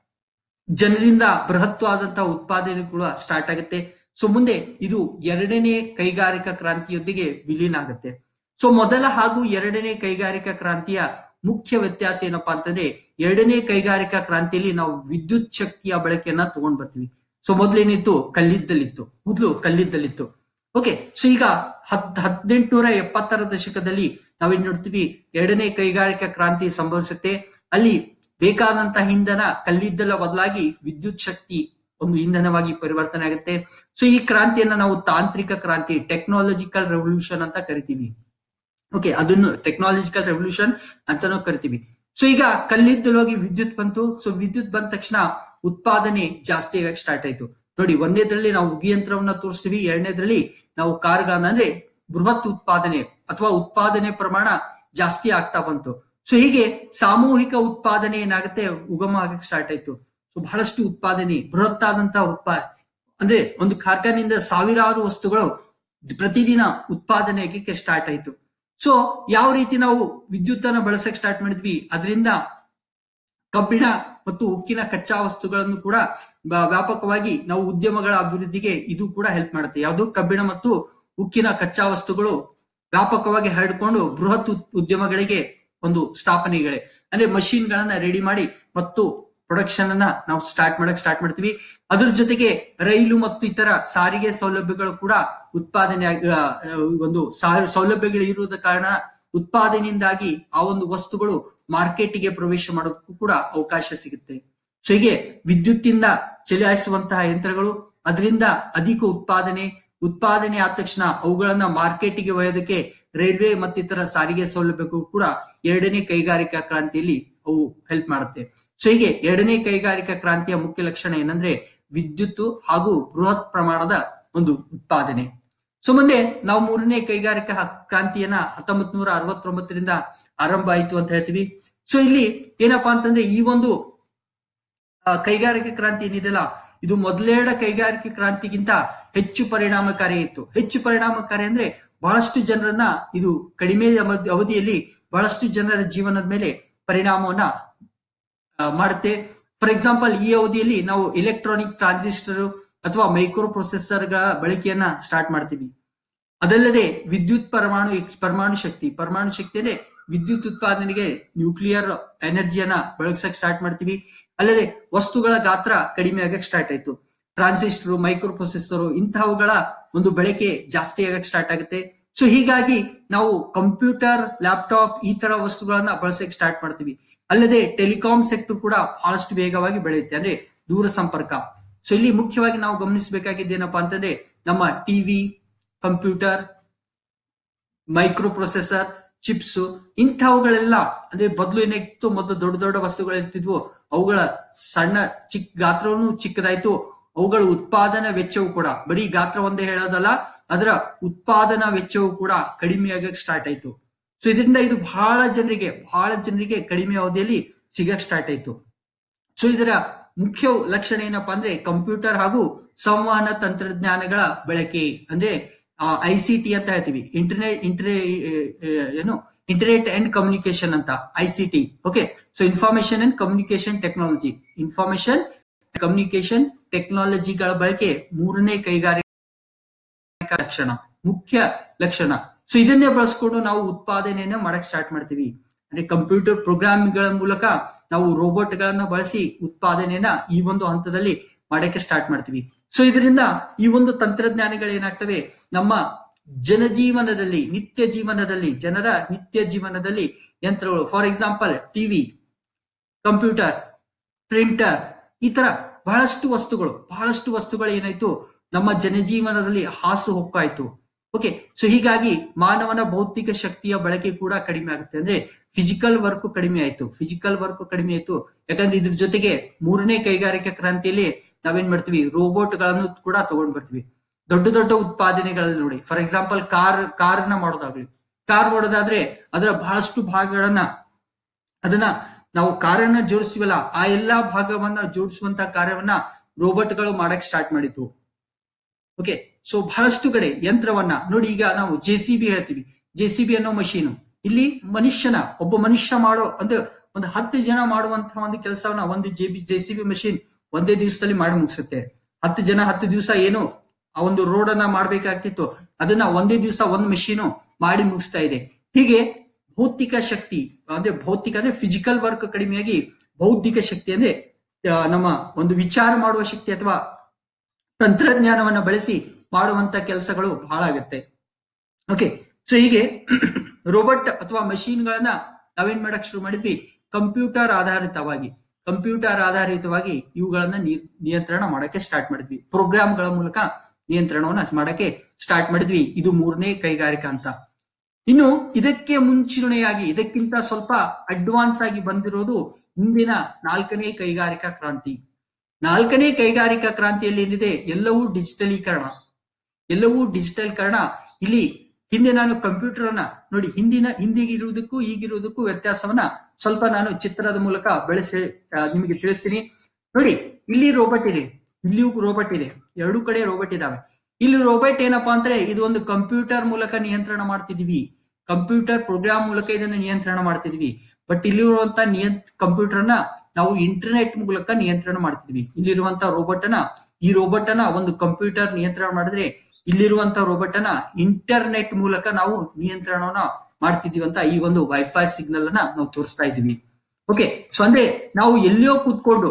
A: ಜನರಿಂದ ಬೃಹತ್ವಾದಂತ ಉತ್ಪಾದನೆ ಕೂಡ ಸ್ಟಾರ್ಟ್ ಆಗುತ್ತೆ ಸೊ ಮುಂದೆ ಇದು ಎರಡನೇ ಕೈಗಾರಿಕಾ ಕ್ರಾಂತಿಯೊಂದಿಗೆ ವಿಲೀನ ಆಗುತ್ತೆ ಸೊ ಮೊದಲ ಹಾಗೂ ಎರಡನೇ ಕೈಗಾರಿಕಾ ಕ್ರಾಂತಿಯ ಮುಖ್ಯ ವ್ಯತ್ಯಾಸ ಏನಪ್ಪಾ ಅಂತಂದ್ರೆ ಎರಡನೇ ಕೈಗಾರಿಕಾ ಕ್ರಾಂತಿಯಲ್ಲಿ ನಾವು ವಿದ್ಯುತ್ ಶಕ್ತಿಯ ಬಳಕೆಯನ್ನ ತಗೊಂಡ್ ಬರ್ತೀವಿ ಸೊ ಮೊದ್ಲೇನಿತ್ತು ಕಲ್ಲಿದ್ದಲಿತ್ತು ಮೊದಲು ಕಲ್ಲಿದ್ದಲಿತ್ತು ಓಕೆ ಸೊ ಈಗ ಹತ್ ಹದಿನೆಂಟುನೂರ ಎಪ್ಪತ್ತರ ದಶಕದಲ್ಲಿ ನಾವೇನ್ ನೋಡ್ತೀವಿ ಎರಡನೇ ಕೈಗಾರಿಕಾ ಕ್ರಾಂತಿ ಸಂಭವಿಸುತ್ತೆ ಅಲ್ಲಿ ಬೇಕಾದಂತಹ ಇಂಧನ ಕಲ್ಲಿದ್ದಲ ಬದಲಾಗಿ ವಿದ್ಯುತ್ ಶಕ್ತಿ ಒಂದು ಇಂಧನವಾಗಿ ಪರಿವರ್ತನೆ ಆಗುತ್ತೆ ಸೊ ಈ ಕ್ರಾಂತಿಯನ್ನ ನಾವು ತಾಂತ್ರಿಕ ಕ್ರಾಂತಿ ಟೆಕ್ನಾಲಜಿಕಲ್ ರೆವಲ್ಯೂಷನ್ ಅಂತ ಕರಿತೀವಿ ಓಕೆ ಅದನ್ನು ಟೆಕ್ನಾಲಜಿಕಲ್ ರೆವಲ್ಯೂಷನ್ ಅಂತಾನೂ ಕರಿತೀವಿ ಸೊ ಈಗ ಕಲ್ಲಿದ್ದಲೋಗಿ ವಿದ್ಯುತ್ ಬಂತು ಸೊ ವಿದ್ಯುತ್ ಬಂದ ತಕ್ಷಣ ಉತ್ಪಾದನೆ ಜಾಸ್ತಿ ಆಗಕ್ಕೆ ಸ್ಟಾರ್ಟ್ ಆಯ್ತು ನೋಡಿ ಒಂದೇದ್ರಲ್ಲಿ ನಾವು ಉಗಿ ಯಂತ್ರವನ್ನ ತೋರಿಸ್ತೀವಿ ಎರಡನೇದ್ರಲ್ಲಿ ನಾವು ಕಾರ್ಗಳನ್ನ ಅಂದ್ರೆ ಬೃಹತ್ ಉತ್ಪಾದನೆ ಅಥವಾ ಉತ್ಪಾದನೆ ಪ್ರಮಾಣ ಜಾಸ್ತಿ ಆಗ್ತಾ ಬಂತು ಸೊ ಹೀಗೆ ಸಾಮೂಹಿಕ ಉತ್ಪಾದನೆ ಏನಾಗುತ್ತೆ ಉಗಮ ಆಗಕ್ಕೆ ಸ್ಟಾರ್ಟ್ ಆಯ್ತು ಸೊ ಬಹಳಷ್ಟು ಉತ್ಪಾದನೆ ಬೃಹತ್ ಆದಂತಹ ಉತ್ಪಾ ಅಂದ್ರೆ ಒಂದು ಕಾರ್ಖಾನೆಯಿಂದ ಸಾವಿರಾರು ವಸ್ತುಗಳು ಪ್ರತಿದಿನ ಉತ್ಪಾದನೆ ಆಗಕ್ಕೆ ಸ್ಟಾರ್ಟ್ ಆಯ್ತು ಸೊ ಯಾವ ರೀತಿ ನಾವು ವಿದ್ಯುತ್ ಅನ್ನ ಬಳಸಕ್ ಸ್ಟಾರ್ಟ್ ಮಾಡಿದ್ವಿ ಅದರಿಂದ ಕಬ್ಬಿಣ ಮತ್ತು ಉಕ್ಕಿನ ಕಚ್ಚಾ ವಸ್ತುಗಳನ್ನು ಕೂಡ ಬ- ವ್ಯಾಪಕವಾಗಿ ನಾವು ಉದ್ಯಮಗಳ ಅಭಿವೃದ್ಧಿಗೆ ಇದು ಕೂಡ ಹೆಲ್ಪ್ ಮಾಡುತ್ತೆ ಯಾವುದು ಕಬ್ಬಿಣ ಮತ್ತು ಉಕ್ಕಿನ ಕಚ್ಚಾ ವಸ್ತುಗಳು ವ್ಯಾಪಕವಾಗಿ ಹರಡ್ಕೊಂಡು ಬೃಹತ್ ಉತ್- ಉದ್ಯಮಗಳಿಗೆ ಒಂದು ಸ್ಥಾಪನೆಗಳೇ ಅಂದ್ರೆ machine ಗಳನ್ನ ರೆಡಿ ಮಾಡಿ ಮತ್ತು ಪ್ರೊಡಕ್ಷನ್ ಅನ್ನ ನಾವು ಸ್ಟಾರ್ಟ್ ಮಾಡಕ್ ಸ್ಟಾರ್ಟ್ ಮಾಡ್ತೀವಿ ಅದ್ರ ಜೊತೆಗೆ ರೈಲು ಮತ್ತು ಇತರ ಸಾರಿಗೆ ಸೌಲಭ್ಯಗಳು ಕೂಡ ಉತ್ಪಾದನೆ ಆಗ್- ಆ, ಆ, ಒಂದು ಸಾ- ಸೌಲಭ್ಯಗಳು ಇರುವುದ ಕಾರಣ ಉತ್ಪಾದನೆಯಿಂದಾಗಿ ಆ ಒಂದು ವಸ್ತುಗಳು ಮಾರ್ಕೆಟ್ಗೆ ಪ್ರವೇಶ ಮಾಡೋದಕ್ಕೂ ಕೂಡ ಅವಕಾಶ ಸಿಗುತ್ತೆ ಸೊ ಹೀಗೆ ವಿದ್ಯುತ್ತಿಂದ ಚಲಾಯಿಸುವಂತಹ ಯಂತ್ರಗಳು ಅದರಿಂದ ಅಧಿಕ ಉತ್ಪಾದನೆ ಉತ್ಪಾದನೆ ಆದ ತಕ್ಷಣ ಅವುಗಳನ್ನ ಮಾರ್ಕೆಟ್ಗೆ ಒಯ್ಯೋದಕ್ಕೆ ರೈಲ್ವೆ ಮತ್ತಿತರ ಸಾರಿಗೆ ಸೌಲಭ್ಯಗಳು ಕೂಡ ಎರಡನೇ ಕೈಗಾರಿಕಾ ಕ್ರಾಂತಿಯಲ್ಲಿ ಅವು ಹೆಲ್ಪ್ ಮಾಡುತ್ತೆ ಸೊ ಹೀಗೆ ಎರಡನೇ ಕೈಗಾರಿಕಾ ಕ್ರಾಂತಿಯ ಮುಖ್ಯ ಲಕ್ಷಣ ಏನಂದ್ರೆ ವಿದ್ಯುತ್ ಹಾಗೂ ಬೃಹತ್ ಪ್ರಮಾಣದ ಒಂದು ಉತ್ಪಾದನೆ ಸೊ ಮುಂದೆ ನಾವು ಮೂರನೇ ಕೈಗಾರಿಕಾ ಹ- ಕ್ರಾಂತಿಯನ್ನ ಹತ್ತೊಂಬತ್ ನೂರ ಅರವತ್ತೊಂಬತ್ತರಿಂದ ಆರಂಭ ಆಯ್ತು ಅಂತ ಹೇಳ್ತೀವಿ ಸೊ ಇಲ್ಲಿ ಏನಪ್ಪಾ ಅಂತಂದ್ರೆ ಈ ಒಂದು ಆ, ಕೈಗಾರಿಕಾ ಕ್ರಾಂತಿ ಏನಿದೆಯಲ್ಲ ಇದು ಮೊದಲೆರಡ ಕೈಗಾರಿಕೆ ಕ್ರಾಂತಿಗಿಂತ ಹೆಚ್ಚು ಪರಿಣಾಮಕಾರಿ ಇತ್ತು ಹೆಚ್ಚು ಪರಿಣಾಮಕಾರಿ ಅಂದ್ರೆ ಬಹಳಷ್ಟು ಜನರನ್ನ ಇದು ಕಡಿಮೆ ಅವಧಿ- ಅವಧಿಯಲ್ಲಿ ಬಹಳಷ್ಟು ಜನರ ಜೀವನದ ಮೇಲೆ ಪರಿಣಾಮವನ್ನ ಆ, ಮಾಡುತ್ತೆ ಫಾರ್ ಎಕ್ಸಾಂಪಲ್ ಈ ಅವಧಿಯಲ್ಲಿ ನಾವು ಎಲೆಕ್ಟ್ರಾನಿಕ್ ಟ್ರಾನ್ಸಿಸ್ಟರ್ ಅಥವಾ ಮೈಕ್ರೋ ಪ್ರೊಸೆಸರ್ ಗಳ ಬಳಕೆಯನ್ನ ಸ್ಟಾರ್ಟ್ ಮಾಡ್ತೀವಿ ಅದಲ್ಲದೆ ವಿದ್ಯುತ್ ಪರಮಾಣು ಎಕ್ಸ್- ಪರಮಾಣು ಶಕ್ತಿ ಪರಮಾಣು ಶಕ್ತಿ ಅಂದ್ರೆ ವಿದ್ಯುತ್ ಉತ್ಪಾದನೆಗೆ ನ್ಯೂಕ್ಲಿಯರ್ ಎನರ್ಜಿಯನ್ನ ಬೆಳಗ್ಸಕ್ ಸ್ಟಾರ್ಟ್ ಮಾಡ್ತೀವಿ ಅಲ್ಲದೆ ವಸ್ತುಗಳ ಗಾತ್ರ ಕಡಿಮೆ ಆಗಕ್ ಸ್ಟಾರ್ಟ್ ಆಯ್ತು ಟ್ರಾನ್ಸಿಸ್ಟರ್ ಮೈಕ್ರೋ ಪ್ರೊಸೆಸರ್ ಇಂತಹವುಗಳ ಒಂದು ಬಳಕೆ ಜಾಸ್ತಿ ಆಗಕ್ ಸ್ಟಾರ್ಟ್ ಆಗುತ್ತೆ ಸೊ ಹೀಗಾಗಿ ನಾವು ಕಂಪ್ಯೂಟರ್ ಲ್ಯಾಪ್ಟಾಪ್ ಈ ತರ ವಸ್ತುಗಳನ್ನ ಬಳಸಕ್ ಸ್ಟಾರ್ಟ್ ಮಾಡ್ತೀವಿ ಅಲ್ಲದೆ ಟೆಲಿಕಾಂ ಸೆಕ್ಟರ್ ಕೂಡ ಬಹಳಷ್ಟು ವೇಗವಾಗಿ ಬೆಳೆಯುತ್ತೆ ಅಂದ್ರೆ ದೂರ ಸಂಪರ್ಕ ಸೊ ಇಲ್ಲಿ ಮುಖ್ಯವಾಗಿ ನಾವು ಗಮನಿಸಬೇಕಾಗಿದ್ದೇನಪ್ಪಾ ಅಂತಂದ್ರೆ ನಮ್ಮ TV computer microprocessor chips ಇಂಥವುಗಳೆಲ್ಲ ಅಂದ್ರೆ ಮೊದಲು ಏನಾಗಿತ್ತು ಮೊದಲು ದೊಡ್ಡ ದೊಡ್ಡ ವಸ್ತುಗಳು ಇರ್ತಿದ್ವು ಅವುಗಳ ಸಣ್ಣ ಚಿಕ್ಕ ಗಾತ್ರವನ್ನು ಚಿಕ್ಕದಾಯ್ತು ಅವುಗಳ ಉತ್ಪಾದನಾ ವೆಚ್ಚವು ಕೂಡ ಬರೀ ಗಾತ್ರ ಒಂದೇ ಹೇಳೋದಲ್ಲ ಅದರ ಉತ್ಪಾದನಾ ವೆಚ್ಚವು ಕೂಡ ಕಡಿಮೆ ಆಗಕ್ ಸ್ಟಾರ್ಟ್ ಆಯ್ತು ಸೊ ಇದರಿಂದ ಇದು ಬಹಳ ಜನರಿಗೆ ಬಹಳ ಜನರಿಗೆ ಕಡಿಮೆ ಅವಧಿಯಲ್ಲಿ ಸಿಗಕ್ ಸ್ಟಾರ್ಟ್ ಆಯ್ತು ಸೊ ಇದರ ಮುಖ್ಯ ಲಕ್ಷಣ ಏನಪ್ಪಾ ಅಂದ್ರೆ ಕಂಪ್ಯೂಟರ್ ಹಾಗೂ ಸಂವಹನ ತಂತ್ರಜ್ಞಾನಗಳ ಬಳಕೆ ಅಂದ್ರೆ ಐ ಸಿ ಟಿ ಅಂತ ಹೇಳ್ತೀವಿ ಇಂಟರ್ನೆಟ್ ಇಂಟರ್ನೆ ಏನು ಇಂಟರ್ನೆಟ್ ಅಂಡ್ ಕಮ್ಯುನಿಕೇಶನ್ ಅಂತ I C T okay so information and communication technology information communication ಟೆಕ್ನಾಲಜಿಗಳ ಬಳಕೆ ಮೂರನೇ ಕೈಗಾರಿಕಾ ಲಕ್ಷಣ ಮುಖ್ಯ ಲಕ್ಷಣ ಸೊ ಇದನ್ನೇ ಬಳಸ್ಕೊಂಡು ನಾವು ಉತ್ಪಾದನೆಯನ್ನ ಮಾಡಕ್ ಸ್ಟಾರ್ಟ್ ಮಾಡ್ತೀವಿ ಅಂದ್ರೆ ಕಂಪ್ಯೂಟರ್ ಪ್ರೋಗ್ರಾಮ್ಗಳ ಮೂಲಕ ನಾವು ರೋಬೋಟ್ ಗಳನ್ನ ಬಳಸಿ ಉತ್ಪಾದನೆಯನ್ನ ಈ ಒಂದು ಹಂತದಲ್ಲಿ ಮಾಡಕ್ಕೆ ಸ್ಟಾರ್ಟ್ ಮಾಡ್ತೀವಿ ಸೊ ಇದರಿಂದ ಈ ಒಂದು ತಂತ್ರಜ್ಞಾನಗಳು ಏನಾಗ್ತವೆ ನಮ್ಮ ಜನಜೀವನದಲ್ಲಿ ನಿತ್ಯ ಜೀವನದಲ್ಲಿ ಜನರ ನಿತ್ಯ ಜೀವನದಲ್ಲಿ ಯಂತ್ರಗಳು for example TV computer printer ಈ ತರ ಬಹಳಷ್ಟು ವಸ್ತುಗಳು ಬಹಳಷ್ಟು ವಸ್ತುಗಳು ಏನಾಯ್ತು ನಮ್ಮ ಜನಜೀವನದಲ್ಲಿ ಹಾಸು ಹೊಕ್ಕಾಯ್ತು ಓಕೆ ಸೊ ಹೀಗಾಗಿ ಮಾನವನ ಭೌತಿಕ ಶಕ್ತಿಯ ಬಳಕೆ ಕೂಡ ಕಡಿಮೆ ಆಗುತ್ತೆ ಅಂದ್ರೆ ಫಿಸಿಕಲ್ ವರ್ಕ್ ಕಡಿಮೆ ಆಯ್ತು ಫಿಸಿಕಲ್ ವರ್ಕ್ ಕಡಿಮೆ ಆಯ್ತು ಯಾಕಂದ್ರೆ ಇದ್ರ ಜೊತೆಗೆ ಮೂರನೇ ಕೈಗಾರಿಕಾ ಕ್ರಾಂತಿಯಲ್ಲಿ ನಾವೇನ್ ಮಾಡ್ತೀವಿ ರೋಬೋಟ್ ಗಳನ್ನು ಕೂಡ ತಗೊಂಡ್ ಬರ್ತೀವಿ ದೊಡ್ಡ ದೊಡ್ಡ ಉತ್ಪಾದನೆಗಳಲ್ಲಿ ನೋಡಿ ಫಾರ್ ಎಕ್ಸಾಂಪಲ್ ಕಾರ್ ಕಾರ್ನ ಮಾಡೋದಾಗ್ಲಿ ಕಾರ್ ಮಾಡೋದಾದ್ರೆ ಅದರ ಬಹಳಷ್ಟು ಭಾಗಗಳನ್ನ ಅದನ್ನ ನಾವು ಕಾರನ್ನ ಜೋಡಿಸ್ತೀವಲ್ಲ ಆ ಎಲ್ಲಾ ಭಾಗವನ್ನ ಜೋಡಿಸುವಂತ ಕಾರ್ಯವನ್ನ ರೋಬೋಟ್ಗಳು ಮಾಡಕ್ ಸ್ಟಾರ್ಟ್ ಮಾಡಿತು ಓಕೆ ಸೊ ಬಹಳಷ್ಟು ಕಡೆ ಯಂತ್ರವನ್ನ ನೋಡಿ ಈಗ ನಾವು ಜೆ ಸಿ ಬಿ ಹೇಳ್ತೀವಿ ಜೆ ಸಿ ಬಿ ಅನ್ನೋ ಮಷೀನು ಇಲ್ಲಿ ಮನುಷ್ಯನ ಒಬ್ಬ ಮನುಷ್ಯ ಮಾಡೋ ಅಂದ್ರೆ ಒಂದು ಹತ್ತು ಜನ ಮಾಡುವಂತಹ ಒಂದು ಕೆಲಸವನ್ನ ಒಂದು J B J C B machine ಒಂದೇ ದಿವಸದಲ್ಲಿ ಮಾಡಿ ಮುಗಿಸುತ್ತೆ ಹತ್ತು ಜನ ಹತ್ತು ದಿವಸ ಏನು ಆ ಒಂದು ರೋಡ್ ಅನ್ನ ಮಾಡ್ಬೇಕಾಗ್ತಿತ್ತು ಅದನ್ನ ಒಂದೇ ದಿವಸ ಒಂದ್ ಮಷೀನು ಮಾಡಿ ಮುಗಿಸ್ತಾ ಇದೆ ಹೀಗೆ ಭೌತಿಕ ಶಕ್ತಿ ಅಂದ್ರೆ ಭೌತಿಕ ಅಂದ್ರೆ ಫಿಸಿಕಲ್ ವರ್ಕ್ ಕಡಿಮೆಯಾಗಿ ಬೌದ್ಧಿಕ ಶಕ್ತಿ ಅಂದ್ರೆ ಆ, ನಮ್ಮ ಒಂದು ವಿಚಾರ ಮಾಡುವ ಶಕ್ತಿ ಅಥವಾ ತಂತ್ರಜ್ಞಾನವನ್ನ ಬಳಸಿ ಮಾಡುವಂತ ಕೆಲಸಗಳು ಬಹಳ ಆಗುತ್ತೆ ಓಕೆ ಸೊ ಹೀಗೆ ರೋಬೋಟ್ ಅಥವಾ ಮಷೀನ್ಗಳನ್ನ ನಾವೇನ್ ಮಾಡಕ್ ಶುರು ಮಾಡಿದ್ವಿ ಕಂಪ್ಯೂಟರ್ ಆಧಾರಿತವಾಗಿ ಕಂಪ್ಯೂಟರ್ ಆಧಾರಿತವಾಗಿ ಇವುಗಳನ್ನ ನಿಯ- ನಿಯಂತ್ರಣ ಮಾಡಕ್ಕೆ ಸ್ಟಾರ್ಟ್ ಮಾಡಿದ್ವಿ ಪ್ರೋಗ್ರಾಮ್ಗಳ ಮೂಲಕ ನಿಯಂತ್ರಣವನ್ನ ಮಾಡಕ್ಕೆ ಸ್ಟಾರ್ಟ್ ಮಾಡಿದ್ವಿ ಇದು ಮೂರನೇ ಕೈಗಾರಿಕಾ ಅಂತ ಇನ್ನು ಇದಕ್ಕೆ ಮುಂಚೂಣಿಯಾಗಿ ಇದಕ್ಕಿಂತ ಸ್ವಲ್ಪ ಅಡ್ವಾನ್ಸ್ ಆಗಿ ಬಂದಿರೋದು ಹಿಂದಿನ ನಾಲ್ಕನೇ ಕೈಗಾರಿಕಾ ಕ್ರಾಂತಿ ನಾಲ್ಕನೇ ಕೈಗಾರಿಕಾ ಕ್ರಾಂತಿಯಲ್ಲಿ ಏನಿದೆ ಎಲ್ಲವೂ ಡಿಜಿಟಲೀಕರಣ ಎಲ್ಲವೂ ಡಿಜಿಟಲ್ಕರಣ ಇಲ್ಲಿ ಹಿಂದೆ ನಾನು ಕಂಪ್ಯೂಟರ್ ಅನ್ನ ನೋಡಿ ಹಿಂದಿನ ಹಿಂದಿಗಿರುವುದಕ್ಕೂ ಈಗಿರುವುದಕ್ಕೂ ವ್ಯತ್ಯಾಸವನ್ನ ಸ್ವಲ್ಪ ನಾನು ಚಿತ್ರದ ಮೂಲಕ ಬೆಳೆಸಿ ಆ, ನಿಮಗೆ ತಿಳಿಸ್ತೀನಿ ನೋಡಿ ಇಲ್ಲಿ ರೋಬೋಟ್ ಇದೆ ಇಲ್ಲಿಯೂ ರೋಬೋಟ್ ಇದೆ ಎರಡು ಕಡೆ ರೋಬೋಟ್ ಇದಾವೆ ಇಲ್ಲಿ ರೋಬೋಟ್ ಏನಪ್ಪಾ ಅಂದ್ರೆ ಇದು ಒಂದು ಕಂಪ್ಯೂಟರ್ ಮೂಲಕ ನಿಯಂತ್ರಣ ಮಾಡ್ತಿದೀವಿ ಕಂಪ್ಯೂಟರ್ ಪ್ರೋಗ್ರಾಮ್ ಮೂಲಕ ಇದನ್ನ ನಿಯಂತ್ರಣ ಮಾಡ್ತಿದ್ವಿ ಬಟ್ ಇಲ್ಲಿರುವಂತ ನಿಯಂತ್ ಕಂಪ್ಯೂಟರ್ ನ ನಾವು ಇಂಟರ್ನೆಟ್ ಮೂಲಕ ನಿಯಂತ್ರಣ ಮಾಡ್ತಿದ್ವಿ ಇಲ್ಲಿರುವಂತ ರೋಬೋಟ್ ಅನ್ನ ಈ ರೋಬೋಟ್ ಅನ್ನ ಒಂದು ಕಂಪ್ಯೂಟರ್ ನಿಯಂತ್ರಣ ಮಾಡಿದ್ರೆ ಇಲ್ಲಿರುವಂತ ರೋಬೋಟ್ ಅನ್ನ ಇಂಟರ್ನೆಟ್ ಮೂಲಕ ನಾವು ನಿಯಂತ್ರಣವನ್ನ ಮಾಡ್ತಿದೀವಿ ಅಂತ ಈ ಒಂದು ವೈಫೈ ಸಿಗ್ನಲ್ ಅನ್ನ ನಾವು ತೋರಿಸ್ತಾ ಇದೀವಿ ಓಕೆ ಸೊ ಅಂದ್ರೆ ನಾವು ಎಲ್ಲಿಯೋ ಕೂತ್ಕೊಂಡು